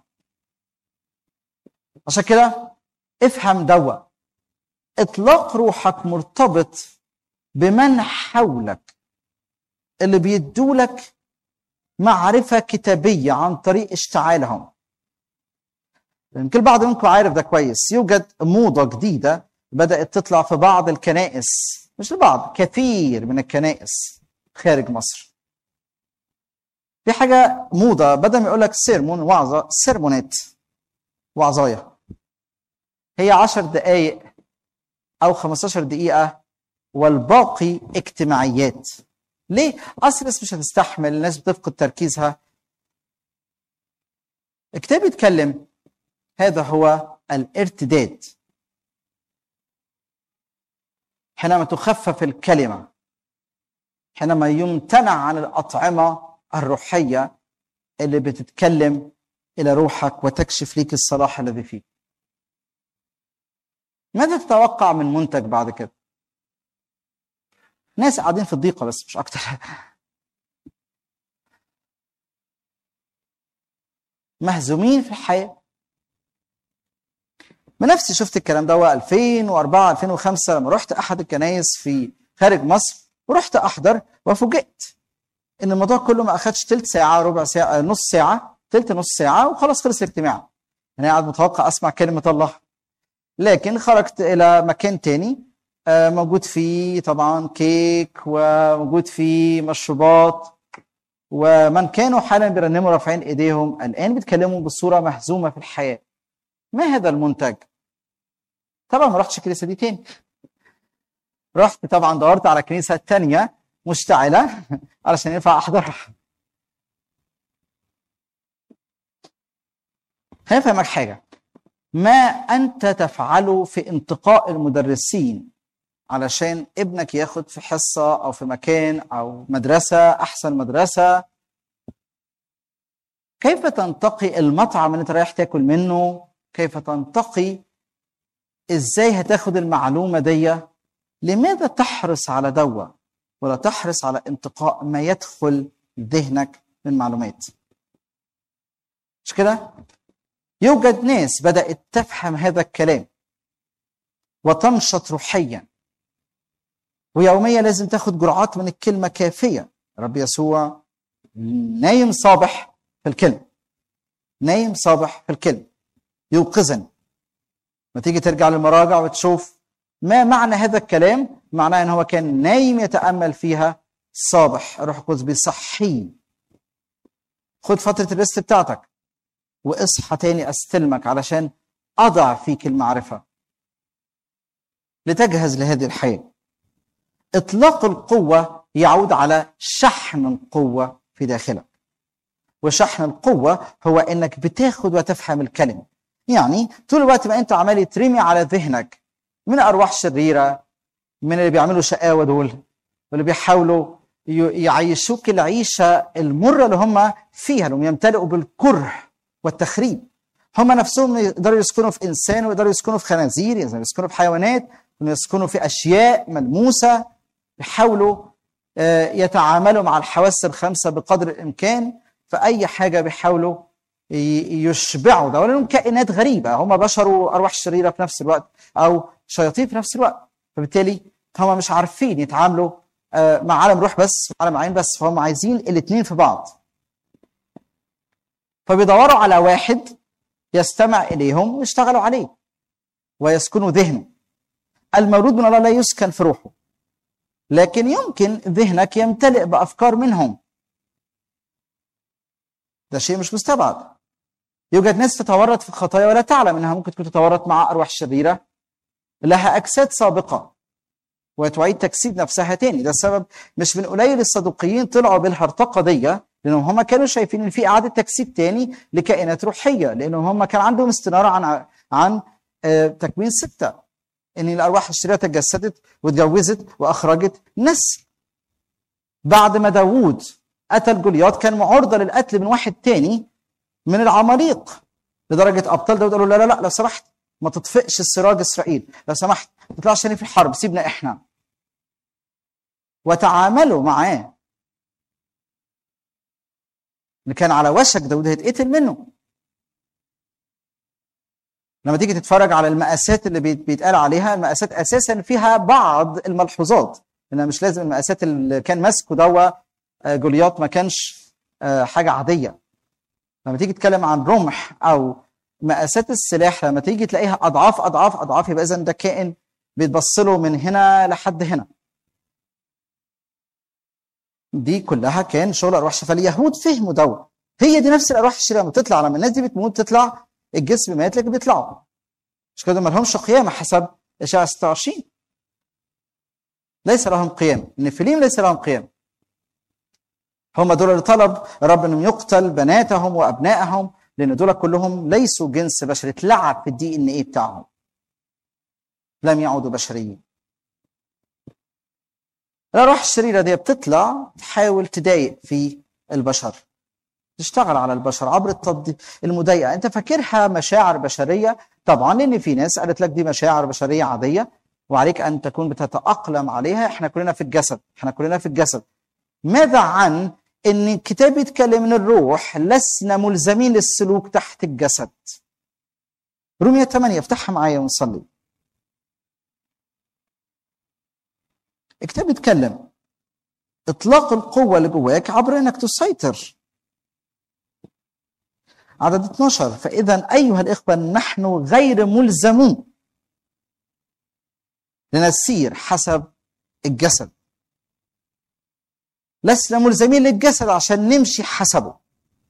عشان كده افهم دوا اطلاق روحك مرتبط بمن حولك اللي بيدولك معرفة كتابية عن طريق اشتعالهم يمكن البعض منكم عارف ده كويس يوجد موضة جديدة بدأت تطلع في بعض الكنائس مش البعض كثير من الكنائس خارج مصر في حاجة موضة بدل ما يقول لك سيرمون وعظة سيرمونات وعظايا هي عشر دقايق أو 15 دقيقة والباقي اجتماعيات ليه؟ أصل الناس مش هتستحمل الناس بتفقد تركيزها الكتاب يتكلم هذا هو الارتداد حينما تخفف الكلمة حينما يمتنع عن الأطعمة الروحية اللي بتتكلم إلى روحك وتكشف ليك الصلاح الذي فيك ماذا تتوقع من منتج بعد كده ناس قاعدين في الضيقة بس مش أكتر مهزومين في الحياة بنفسي شفت الكلام ده 2004 2005 لما رحت أحد الكنايس في خارج مصر ورحت أحضر وفوجئت إن الموضوع كله ما أخدش تلت ساعة ربع ساعة نص ساعة تلت نص ساعة وخلاص خلص الاجتماع أنا قاعد متوقع أسمع كلمة الله لكن خرجت إلى مكان تاني آه، موجود فيه طبعا كيك وموجود فيه مشروبات ومن كانوا حالا بيرنموا رافعين ايديهم الان بيتكلموا بصوره مهزومه في الحياه ما هذا المنتج طبعا ما رحتش الكنيسه دي تاني رحت طبعا دورت على كنيسه تانية مشتعله علشان ينفع احضرها هفهمك حاجه ما انت تفعله في انتقاء المدرسين علشان ابنك ياخد في حصة أو في مكان أو مدرسة أحسن مدرسة كيف تنتقي المطعم اللي أنت رايح تاكل منه كيف تنتقي إزاي هتاخد المعلومة دي لماذا تحرص على دوا ولا تحرص على انتقاء ما يدخل ذهنك من معلومات مش كده يوجد ناس بدأت تفهم هذا الكلام وتنشط روحيا ويوميا لازم تاخد جرعات من الكلمة كافية رب يسوع نايم صابح في الكلمة نايم صابح في الكلمة يوقظني ما تيجي ترجع للمراجع وتشوف ما معنى هذا الكلام معناه ان هو كان نايم يتأمل فيها صابح الروح القدس بيصحيه خد فترة الريست بتاعتك واصحى تاني استلمك علشان اضع فيك المعرفة لتجهز لهذه الحياه اطلاق القوه يعود على شحن القوه في داخلك وشحن القوه هو انك بتاخد وتفهم الكلمه يعني طول الوقت ما انت عمال يترمي على ذهنك من ارواح شريره من اللي بيعملوا شقاوه دول واللي بيحاولوا ي- يعيشوك العيشه المره اللي هم فيها اللي هم يمتلئوا بالكره والتخريب هم نفسهم يقدروا يسكنوا في انسان ويقدروا يسكنوا في خنازير يقدروا يسكنوا في حيوانات يسكنوا في اشياء ملموسه بيحاولوا آه، يتعاملوا مع الحواس الخمسه بقدر الامكان فاي حاجه بيحاولوا ي- يشبعوا ده لانهم كائنات غريبه هم بشر وارواح شريره في نفس الوقت او شياطين في نفس الوقت فبالتالي هم مش عارفين يتعاملوا آه، مع عالم روح بس وعالم عين بس فهم عايزين الاثنين في بعض فبيدوروا على واحد يستمع اليهم ويشتغلوا عليه ويسكنوا ذهنه المولود من الله لا يسكن في روحه لكن يمكن ذهنك يمتلئ بافكار منهم ده شيء مش مستبعد يوجد ناس تتورط في الخطايا ولا تعلم انها ممكن تكون تتورط مع ارواح شريره لها اجساد سابقه وتعيد تجسيد نفسها تاني ده السبب مش من قليل الصدوقيين طلعوا بالهرطقه دي لانهم هم كانوا شايفين ان في اعاده تجسيد تاني لكائنات روحيه لانهم هم كان عندهم استناره عن عن آه، تكوين سته ان الارواح الشريره تجسدت واتجوزت واخرجت نسل بعد ما داوود قتل جولياط كان معرضه للقتل من واحد تاني من العماليق لدرجه ابطال داود قالوا لا لا لا لو سمحت ما تطفئش السراج اسرائيل لو سمحت ما تطلعش تاني في الحرب سيبنا احنا وتعاملوا معاه اللي كان على وشك داود هيتقتل منه لما تيجي تتفرج على المقاسات اللي بيت- بيتقال عليها المقاسات اساسا فيها بعض الملحوظات انها مش لازم المقاسات اللي كان ماسكه دوا آه، جولياط ما كانش آه، حاجه عاديه لما تيجي تتكلم عن رمح او مقاسات السلاح لما تيجي تلاقيها اضعاف اضعاف اضعاف يبقى اذا ده كائن بيتبص له من هنا لحد هنا دي كلها كان شغل ارواح شفاء اليهود فهموا دوا هي دي نفس الارواح الشريره لما تطلع لما الناس دي بتموت تطلع الجسم مات لكن بيطلعوا مش كده ما لهمش قيامه حسب اشعه 26 ليس لهم قيام النفليم ليس لهم قيام هم دول اللي طلب رب انهم يقتل بناتهم وابنائهم لان دول كلهم ليسوا جنس بشري اتلعب في الدي ان ايه بتاعهم لم يعودوا بشريين الأرواح الشريرة دي بتطلع تحاول تضايق في البشر تشتغل على البشر عبر التض... المضايقة أنت فاكرها مشاعر بشرية طبعا لأن في ناس قالت لك دي مشاعر بشرية عادية وعليك أن تكون بتتأقلم عليها احنا كلنا في الجسد احنا كلنا في الجسد ماذا عن ان الكتاب يتكلم ان الروح لسنا ملزمين للسلوك تحت الجسد رومية 8 افتحها معايا ونصلي الكتاب يتكلم اطلاق القوة اللي جواك عبر انك تسيطر عدد 12 فاذا ايها الاخوة نحن غير ملزمون لنسير حسب الجسد لسنا ملزمين للجسد عشان نمشي حسبه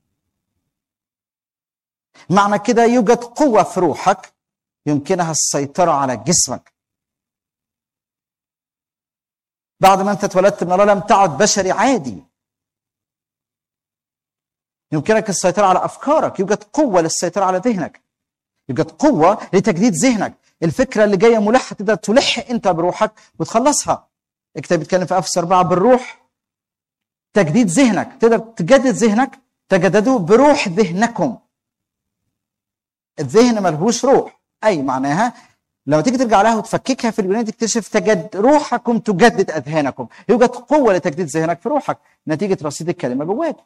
معنى كده يوجد قوة في روحك يمكنها السيطرة على جسمك بعد ما انت اتولدت من الله لم تعد بشري عادي يمكنك السيطرة على أفكارك يوجد قوة للسيطرة على ذهنك يوجد قوة لتجديد ذهنك الفكرة اللي جاية ملحة تقدر تلح انت بروحك وتخلصها الكتاب بيتكلم في افسس 4 بالروح تجديد ذهنك تقدر تجدد ذهنك تجددوا بروح ذهنكم الذهن ملهوش روح اي معناها لما تيجي ترجع لها وتفككها في اليونان تكتشف تجد روحكم تجدد اذهانكم يوجد قوه لتجديد ذهنك في روحك نتيجه رصيد الكلمه جواك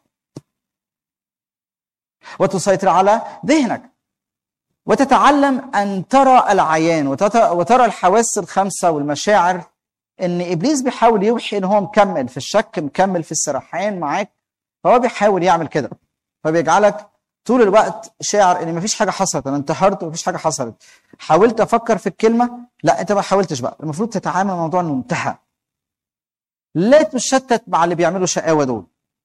وتسيطر على ذهنك وتتعلم ان ترى العيان وتت- وترى الحواس الخمسه والمشاعر ان ابليس بيحاول يوحي ان هو مكمل في الشك مكمل في السرحان معاك فهو بيحاول يعمل كده فبيجعلك طول الوقت شاعر ان مفيش حاجه حصلت انا انتحرت ومفيش حاجه حصلت حاولت افكر في الكلمه لا انت ما حاولتش بقى المفروض تتعامل مع الموضوع انه انتهى لا تشتت مع اللي بيعملوا شقاوه دول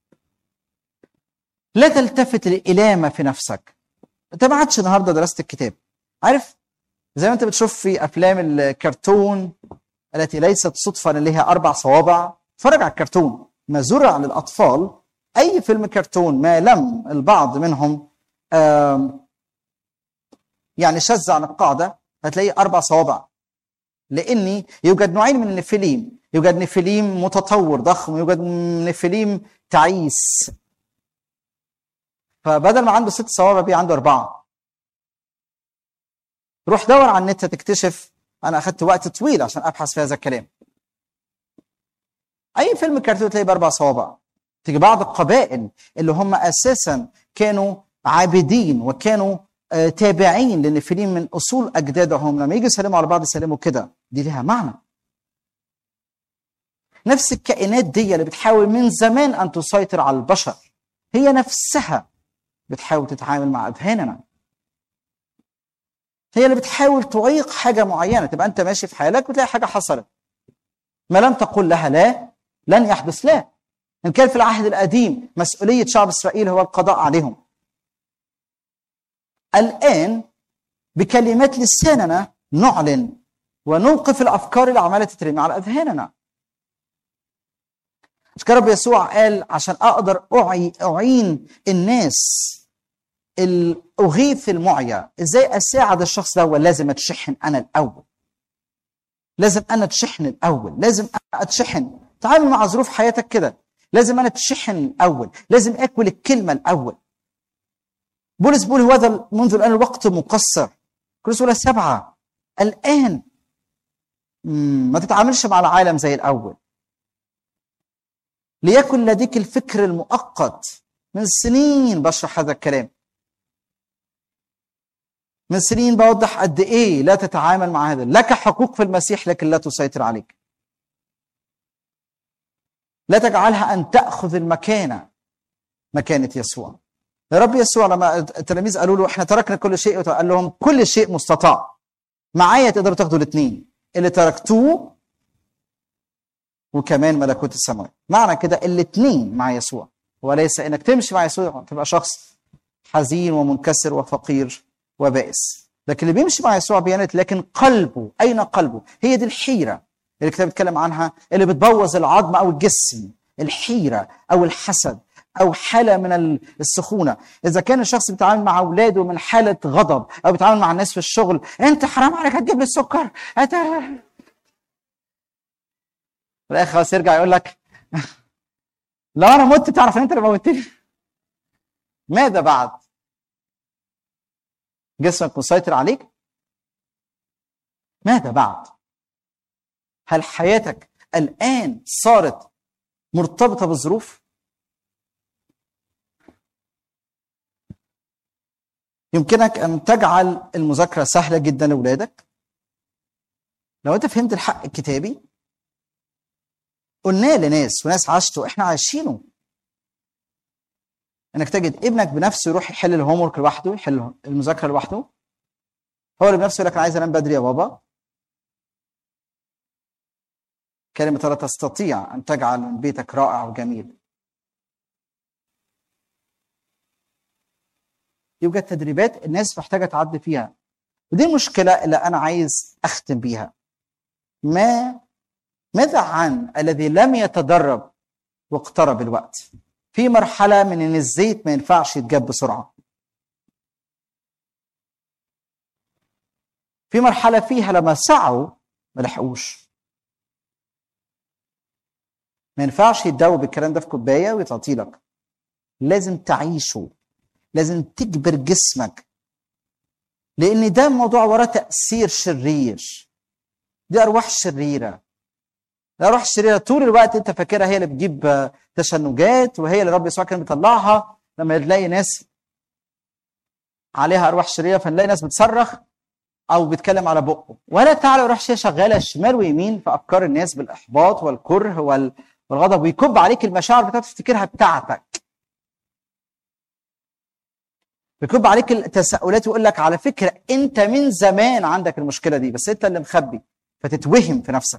لا تلتفت للإلامة في نفسك انت ما عادش النهارده درست الكتاب عارف زي ما انت بتشوف في افلام الكرتون التي ليست صدفه ان لها اربع صوابع اتفرج على الكرتون ما زرع للاطفال اي فيلم كرتون ما لم البعض منهم آم، يعني شذ عن القاعده هتلاقيه اربع صوابع لاني يوجد نوعين من النفليم يوجد نفليم متطور ضخم يوجد نفليم تعيس فبدل ما عنده ست صوابع بقى عنده اربعه روح دور على النت تكتشف انا اخذت وقت طويل عشان ابحث في هذا الكلام اي فيلم كرتون تلاقيه باربع صوابع تيجي بعض القبائل اللي هم اساسا كانوا عابدين وكانوا آه، تابعين للنفلين من اصول اجدادهم لما يجوا يسلموا على بعض يسلموا كده دي لها معنى نفس الكائنات دي اللي بتحاول من زمان ان تسيطر على البشر هي نفسها بتحاول تتعامل مع اذهاننا هي اللي بتحاول تعيق حاجه معينه تبقى انت ماشي في حالك وتلاقي حاجه حصلت ما لم تقل لها لا لن يحدث لا ان كان في العهد القديم مسؤوليه شعب اسرائيل هو القضاء عليهم الان بكلمات لساننا نعلن ونوقف الافكار اللي عماله تترمي على اذهاننا مش كده رب يسوع قال عشان اقدر أعي اعين الناس ال- اغيث المعيا ازاي اساعد الشخص ده لازم اتشحن انا الاول لازم انا اتشحن الاول لازم أنا اتشحن تعامل مع ظروف حياتك كده لازم انا اتشحن الاول لازم اكل الكلمه الاول بولس بيقول هذا منذ الان الوقت مقصر كورنثوس الاولى سبعه الان مم، ما تتعاملش مع العالم زي الاول ليكن لديك الفكر المؤقت من سنين بشرح هذا الكلام من سنين بوضح قد ايه لا تتعامل مع هذا لك حقوق في المسيح لكن لا تسيطر عليك لا تجعلها ان تاخذ المكانه مكانه يسوع يا رب يسوع لما التلاميذ قالوا له احنا تركنا كل شيء قال لهم كل شيء مستطاع معايا تقدروا تاخدوا الاثنين اللي تركتوه وكمان ملكوت السماء معنى كده الاثنين مع يسوع وليس انك تمشي مع يسوع تبقى شخص حزين ومنكسر وفقير وبائس لكن اللي بيمشي مع يسوع بيانت لكن قلبه اين قلبه هي دي الحيره اللي الكتاب بيتكلم عنها اللي بتبوظ العظم او الجسم الحيره او الحسد او حاله من ال- السخونه اذا كان الشخص بيتعامل مع اولاده من حاله غضب او بيتعامل مع الناس في الشغل انت حرام عليك هتجيب لي السكر هت- في الاخر خلاص يرجع يقول لك لو انا مت تعرف ان انت اللي موتني ماذا بعد جسمك مسيطر عليك ماذا بعد هل حياتك الان صارت مرتبطه بالظروف يمكنك ان تجعل المذاكره سهله جدا لاولادك لو انت فهمت الحق الكتابي قلناه لناس وناس عاشته احنا عايشينه انك تجد ابنك بنفسه يروح يحل الهوم ورك لوحده يحل المذاكره لوحده هو اللي بنفسه يقول لك انا عايز انام بدري يا بابا كلمة لا تستطيع أن تجعل من بيتك رائع وجميل يوجد تدريبات الناس محتاجة تعدي فيها ودي المشكلة اللي أنا عايز أختم بيها ما ماذا عن الذي لم يتدرب واقترب الوقت في مرحلة من إن الزيت ما ينفعش يتجاب بسرعة في مرحلة فيها لما سعوا ما لحقوش ما ينفعش يتدوب الكلام ده في كوبايه ويتعطي لك لازم تعيشه لازم تجبر جسمك لان ده موضوع وراه تاثير شرير دي ارواح شريره الارواح الشريره طول الوقت انت فاكرها هي اللي بتجيب آه، تشنجات وهي اللي رب يسوع كان بيطلعها لما تلاقي ناس عليها ارواح شريره فنلاقي ناس بتصرخ او بيتكلم على بقه ولا تعالى يروح شيء شغاله شمال ويمين في افكار الناس بالاحباط والكره وال... والغضب ويكب عليك المشاعر بتاعتك تفتكرها بتاعتك بيكب عليك التساؤلات ويقول لك على فكره انت من زمان عندك المشكله دي بس انت اللي مخبي فتتوهم في نفسك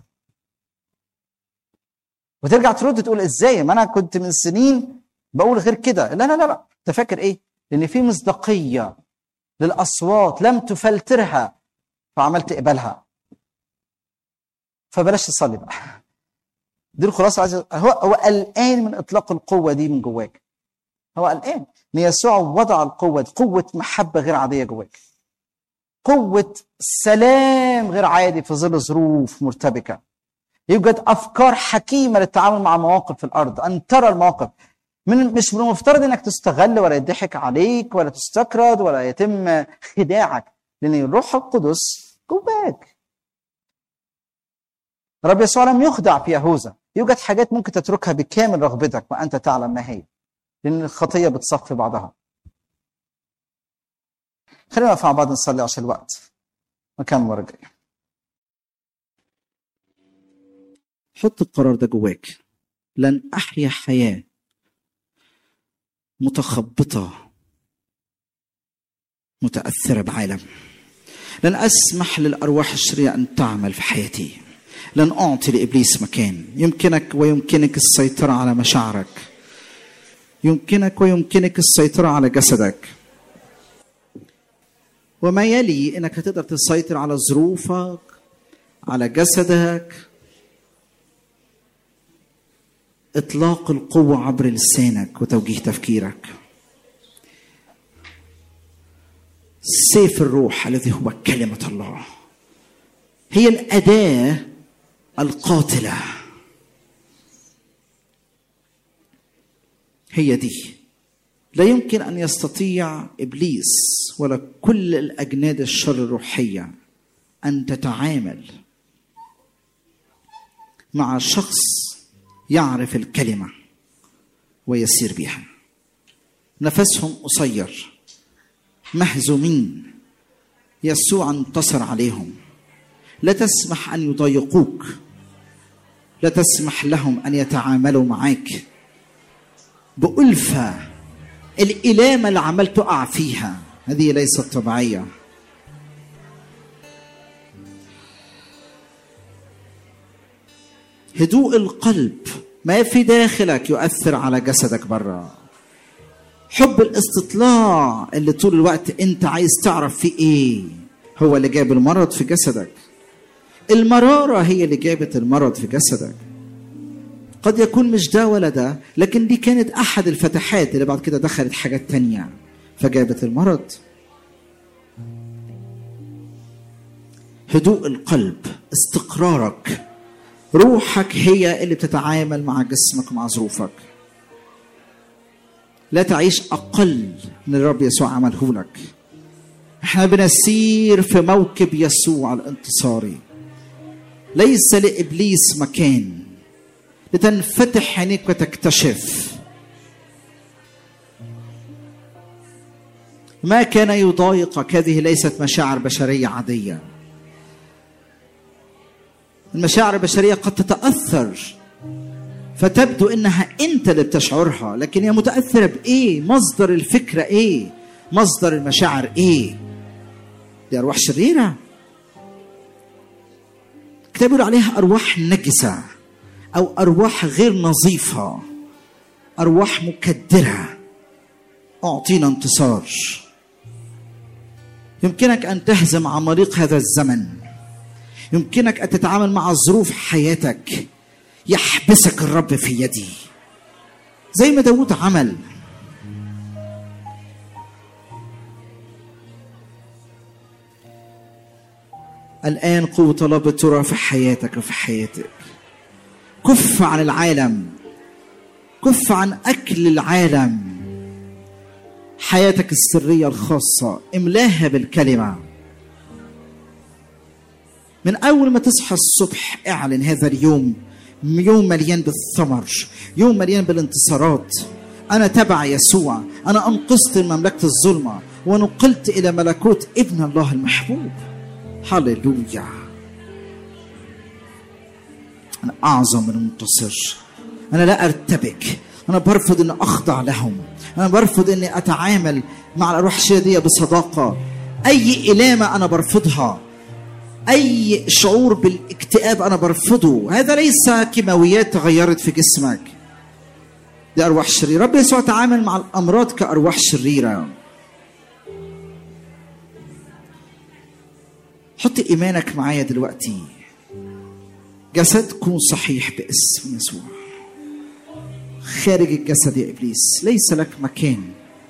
وترجع ترد تقول ازاي ما انا كنت من سنين بقول غير كده لا لا لا لا انت فاكر ايه لان في مصداقيه للاصوات لم تفلترها فعملت اقبالها فبلاش تصلي بقى دي الخلاصه عايز هو هو قلقان من اطلاق القوه دي من جواك هو قلقان ان يسوع وضع القوه دي قوه محبه غير عاديه جواك قوه سلام غير عادي في ظل ظروف مرتبكه يوجد افكار حكيمه للتعامل مع مواقف في الارض ان ترى المواقف من مش من المفترض انك تستغل ولا يضحك عليك ولا تستكرد ولا يتم خداعك لان الروح القدس جواك رب يسوع لم يخدع في يهوذا يوجد حاجات ممكن تتركها بكامل رغبتك وانت تعلم ما هي لان الخطيه بتصفي بعضها خلينا نقف مع بعض نصلي عشان الوقت نكمل المره الجايه حط القرار ده جواك لن احيا حياه متخبطه متاثره بعالم لن اسمح للارواح الشريره ان تعمل في حياتي لن اعطي لابليس مكان يمكنك ويمكنك السيطره على مشاعرك يمكنك ويمكنك السيطره على جسدك وما يلي انك هتقدر تسيطر على ظروفك على جسدك اطلاق القوه عبر لسانك وتوجيه تفكيرك سيف الروح الذي هو كلمه الله هي الاداه القاتله هي دي لا يمكن ان يستطيع ابليس ولا كل الاجناد الشر الروحيه ان تتعامل مع شخص يعرف الكلمه ويسير بها نفسهم قصير مهزومين يسوع انتصر عليهم لا تسمح ان يضايقوك لا تسمح لهم ان يتعاملوا معاك بألفة الإلامة اللي عمال تقع فيها هذه ليست طبيعية هدوء القلب ما في داخلك يؤثر على جسدك بره حب الاستطلاع اللي طول الوقت انت عايز تعرف فيه ايه هو اللي جاب المرض في جسدك المرارة هي اللي جابت المرض في جسدك قد يكون مش ده ولا ده لكن دي كانت أحد الفتحات اللي بعد كده دخلت حاجات تانية فجابت المرض هدوء القلب استقرارك روحك هي اللي بتتعامل مع جسمك ومع ظروفك لا تعيش اقل من الرب يسوع عمله لك احنا بنسير في موكب يسوع الانتصاري ليس لابليس مكان لتنفتح عينيك وتكتشف ما كان يضايقك هذه ليست مشاعر بشريه عاديه المشاعر البشريه قد تتاثر فتبدو انها انت اللي بتشعرها لكن هي متاثره بايه مصدر الفكره ايه مصدر المشاعر ايه دي ارواح شريره الكتاب بيقول عليها ارواح نجسه او ارواح غير نظيفه ارواح مكدره اعطينا انتصار يمكنك ان تهزم عماليق هذا الزمن يمكنك ان تتعامل مع ظروف حياتك يحبسك الرب في يدي زي ما داود عمل الآن قوة الله ترى في حياتك وفي حياتك كف عن العالم كف عن أكل العالم حياتك السرية الخاصة املاها بالكلمة من أول ما تصحى الصبح اعلن هذا اليوم يوم مليان بالثمر يوم مليان بالانتصارات أنا تبع يسوع أنا أنقذت من مملكة الظلمة ونقلت إلى ملكوت ابن الله المحبوب هللويا أنا أعظم من منتصر أنا لا أرتبك أنا برفض أن أخضع لهم أنا برفض أني أتعامل مع الأرواح الشريرة بصداقة أي إلامة أنا برفضها أي شعور بالاكتئاب أنا برفضه هذا ليس كيماويات تغيرت في جسمك دي أرواح شريرة رب يسوع تعامل مع الأمراض كأرواح شريرة حط إيمانك معايا دلوقتي جسد كون صحيح باسم يسوع خارج الجسد يا إبليس ليس لك مكان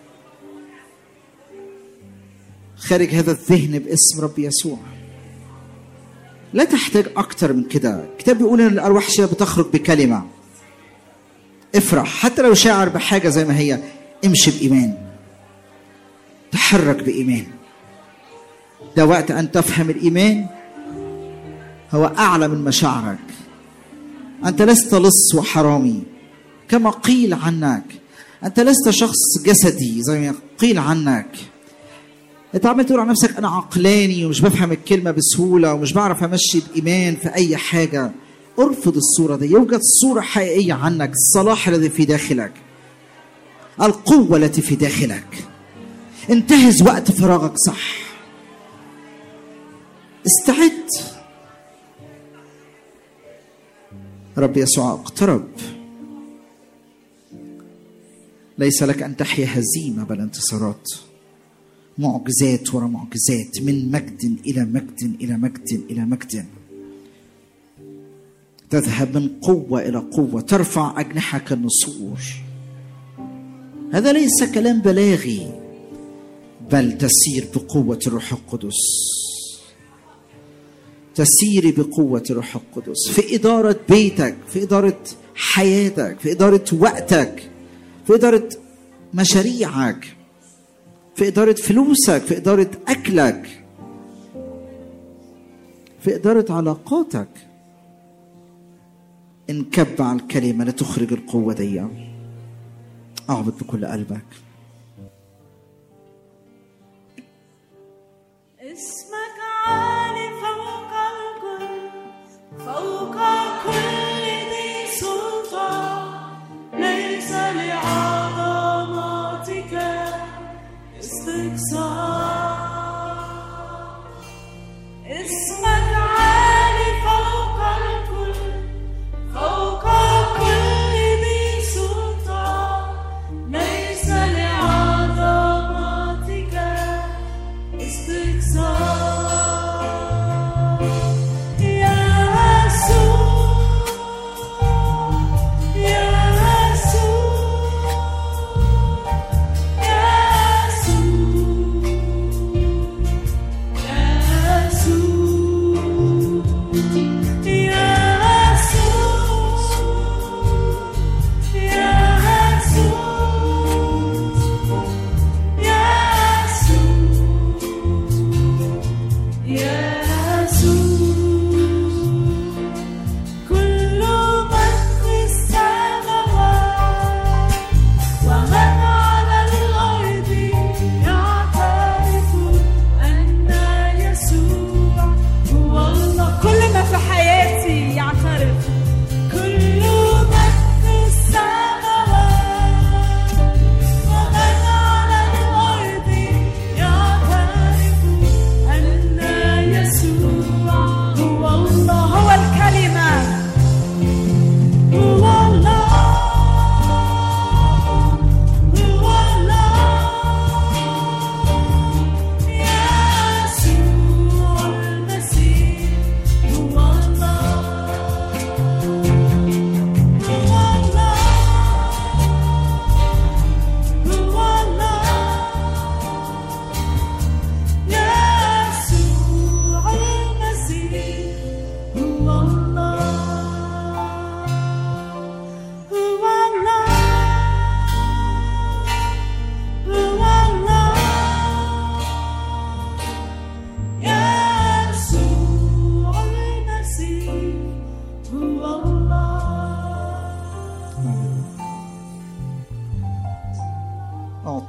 خارج هذا الذهن باسم رب يسوع لا تحتاج أكتر من كده الكتاب بيقول إن الأرواح الشريرة بتخرج بكلمة افرح حتى لو شاعر بحاجة زي ما هي امشي بإيمان تحرك بإيمان ده وقت أن تفهم الإيمان هو أعلى من مشاعرك أنت لست لص وحرامي كما قيل عنك أنت لست شخص جسدي زي ما قيل عنك انت عمال تقول عن نفسك انا عقلاني ومش بفهم الكلمه بسهوله ومش بعرف امشي بايمان في اي حاجه ارفض الصوره دي يوجد صوره حقيقيه عنك الصلاح الذي في داخلك القوه التي في داخلك انتهز وقت فراغك صح استعد رب يسوع اقترب ليس لك ان تحيا هزيمه بل انتصارات معجزات ورا معجزات من مجد الى مجد الى مجد الى مجد تذهب من قوه الى قوه ترفع اجنحك النسور هذا ليس كلام بلاغي بل تسير بقوه الروح القدس تسيري بقوه الروح القدس في اداره بيتك في اداره حياتك في اداره وقتك في اداره مشاريعك في إدارة فلوسك في إدارة أكلك في إدارة علاقاتك انكب على الكلمة لتخرج القوة دي اعبد بكل قلبك اسمك عالي فوق الكل فوق كل ذي سلطان ليس لعظمتك استقصاء اسمك عالي فوق الكل فوق كل ذي سلطان ليس لعظمتك استقصاء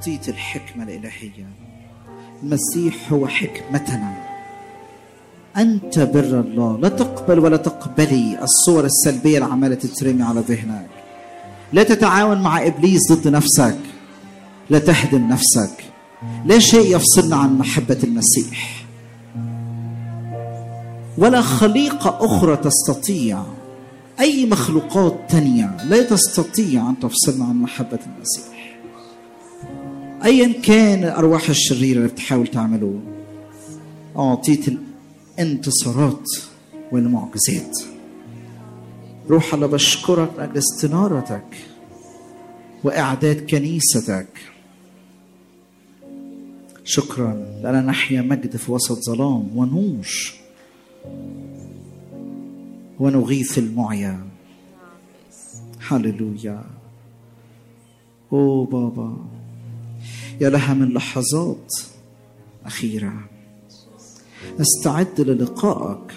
أعطيت الحكمة الإلهية المسيح هو حكمتنا أنت بر الله لا تقبل ولا تقبلي الصور السلبية اللي عمالة تترمي على ذهنك لا تتعاون مع إبليس ضد نفسك لا تهدم نفسك لا شيء يفصلنا عن محبة المسيح ولا خليقة أخرى تستطيع أي مخلوقات تانية لا تستطيع أن تفصلنا عن محبة المسيح أيا كان الأرواح الشريرة اللي بتحاول تعمله أعطيت الانتصارات والمعجزات روح الله بشكرك من أجل استنارتك وإعداد كنيستك شكرا لأننا نحيا مجد في وسط ظلام ونور ونغيث المعيا هللويا او بابا يا لها من لحظات اخيره استعد للقائك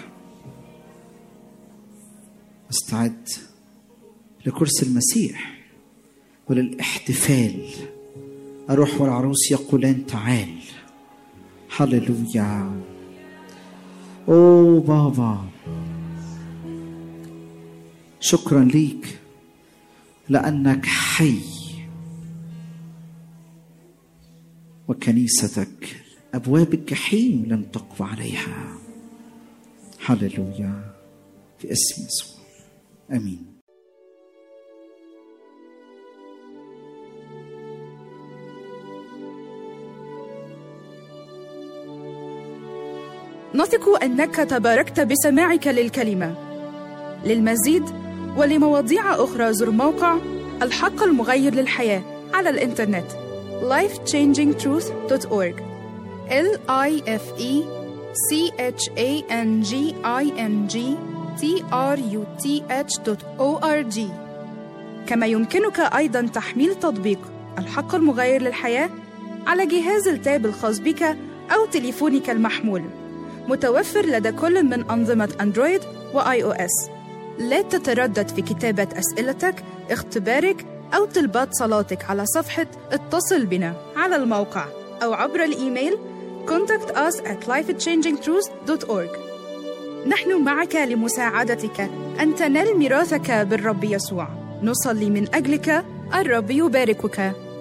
استعد لكرسي المسيح وللاحتفال الروح والعروس يقولان تعال هللويا او بابا شكرا ليك لانك حي وكنيستك ابواب الجحيم لن تقوى عليها هللويا في اسم يسوع امين نثق انك تباركت بسماعك للكلمه للمزيد ولمواضيع اخرى زر موقع الحق المغير للحياه على الانترنت lifechangingtruth.org l i f e c h a n g i n g t r u t h.org كما يمكنك ايضا تحميل تطبيق الحق المغير للحياه على جهاز التاب الخاص بك او تليفونك المحمول متوفر لدى كل من أنظمة أندرويد وآي أو إس. لا تتردد في كتابة أسئلتك، اختبارك أو طلبات صلاتك على صفحة اتصل بنا على الموقع أو عبر الإيميل contact us at lifechangingtruth.org نحن معك لمساعدتك أن تنال ميراثك بالرب يسوع نصلي من أجلك الرب يباركك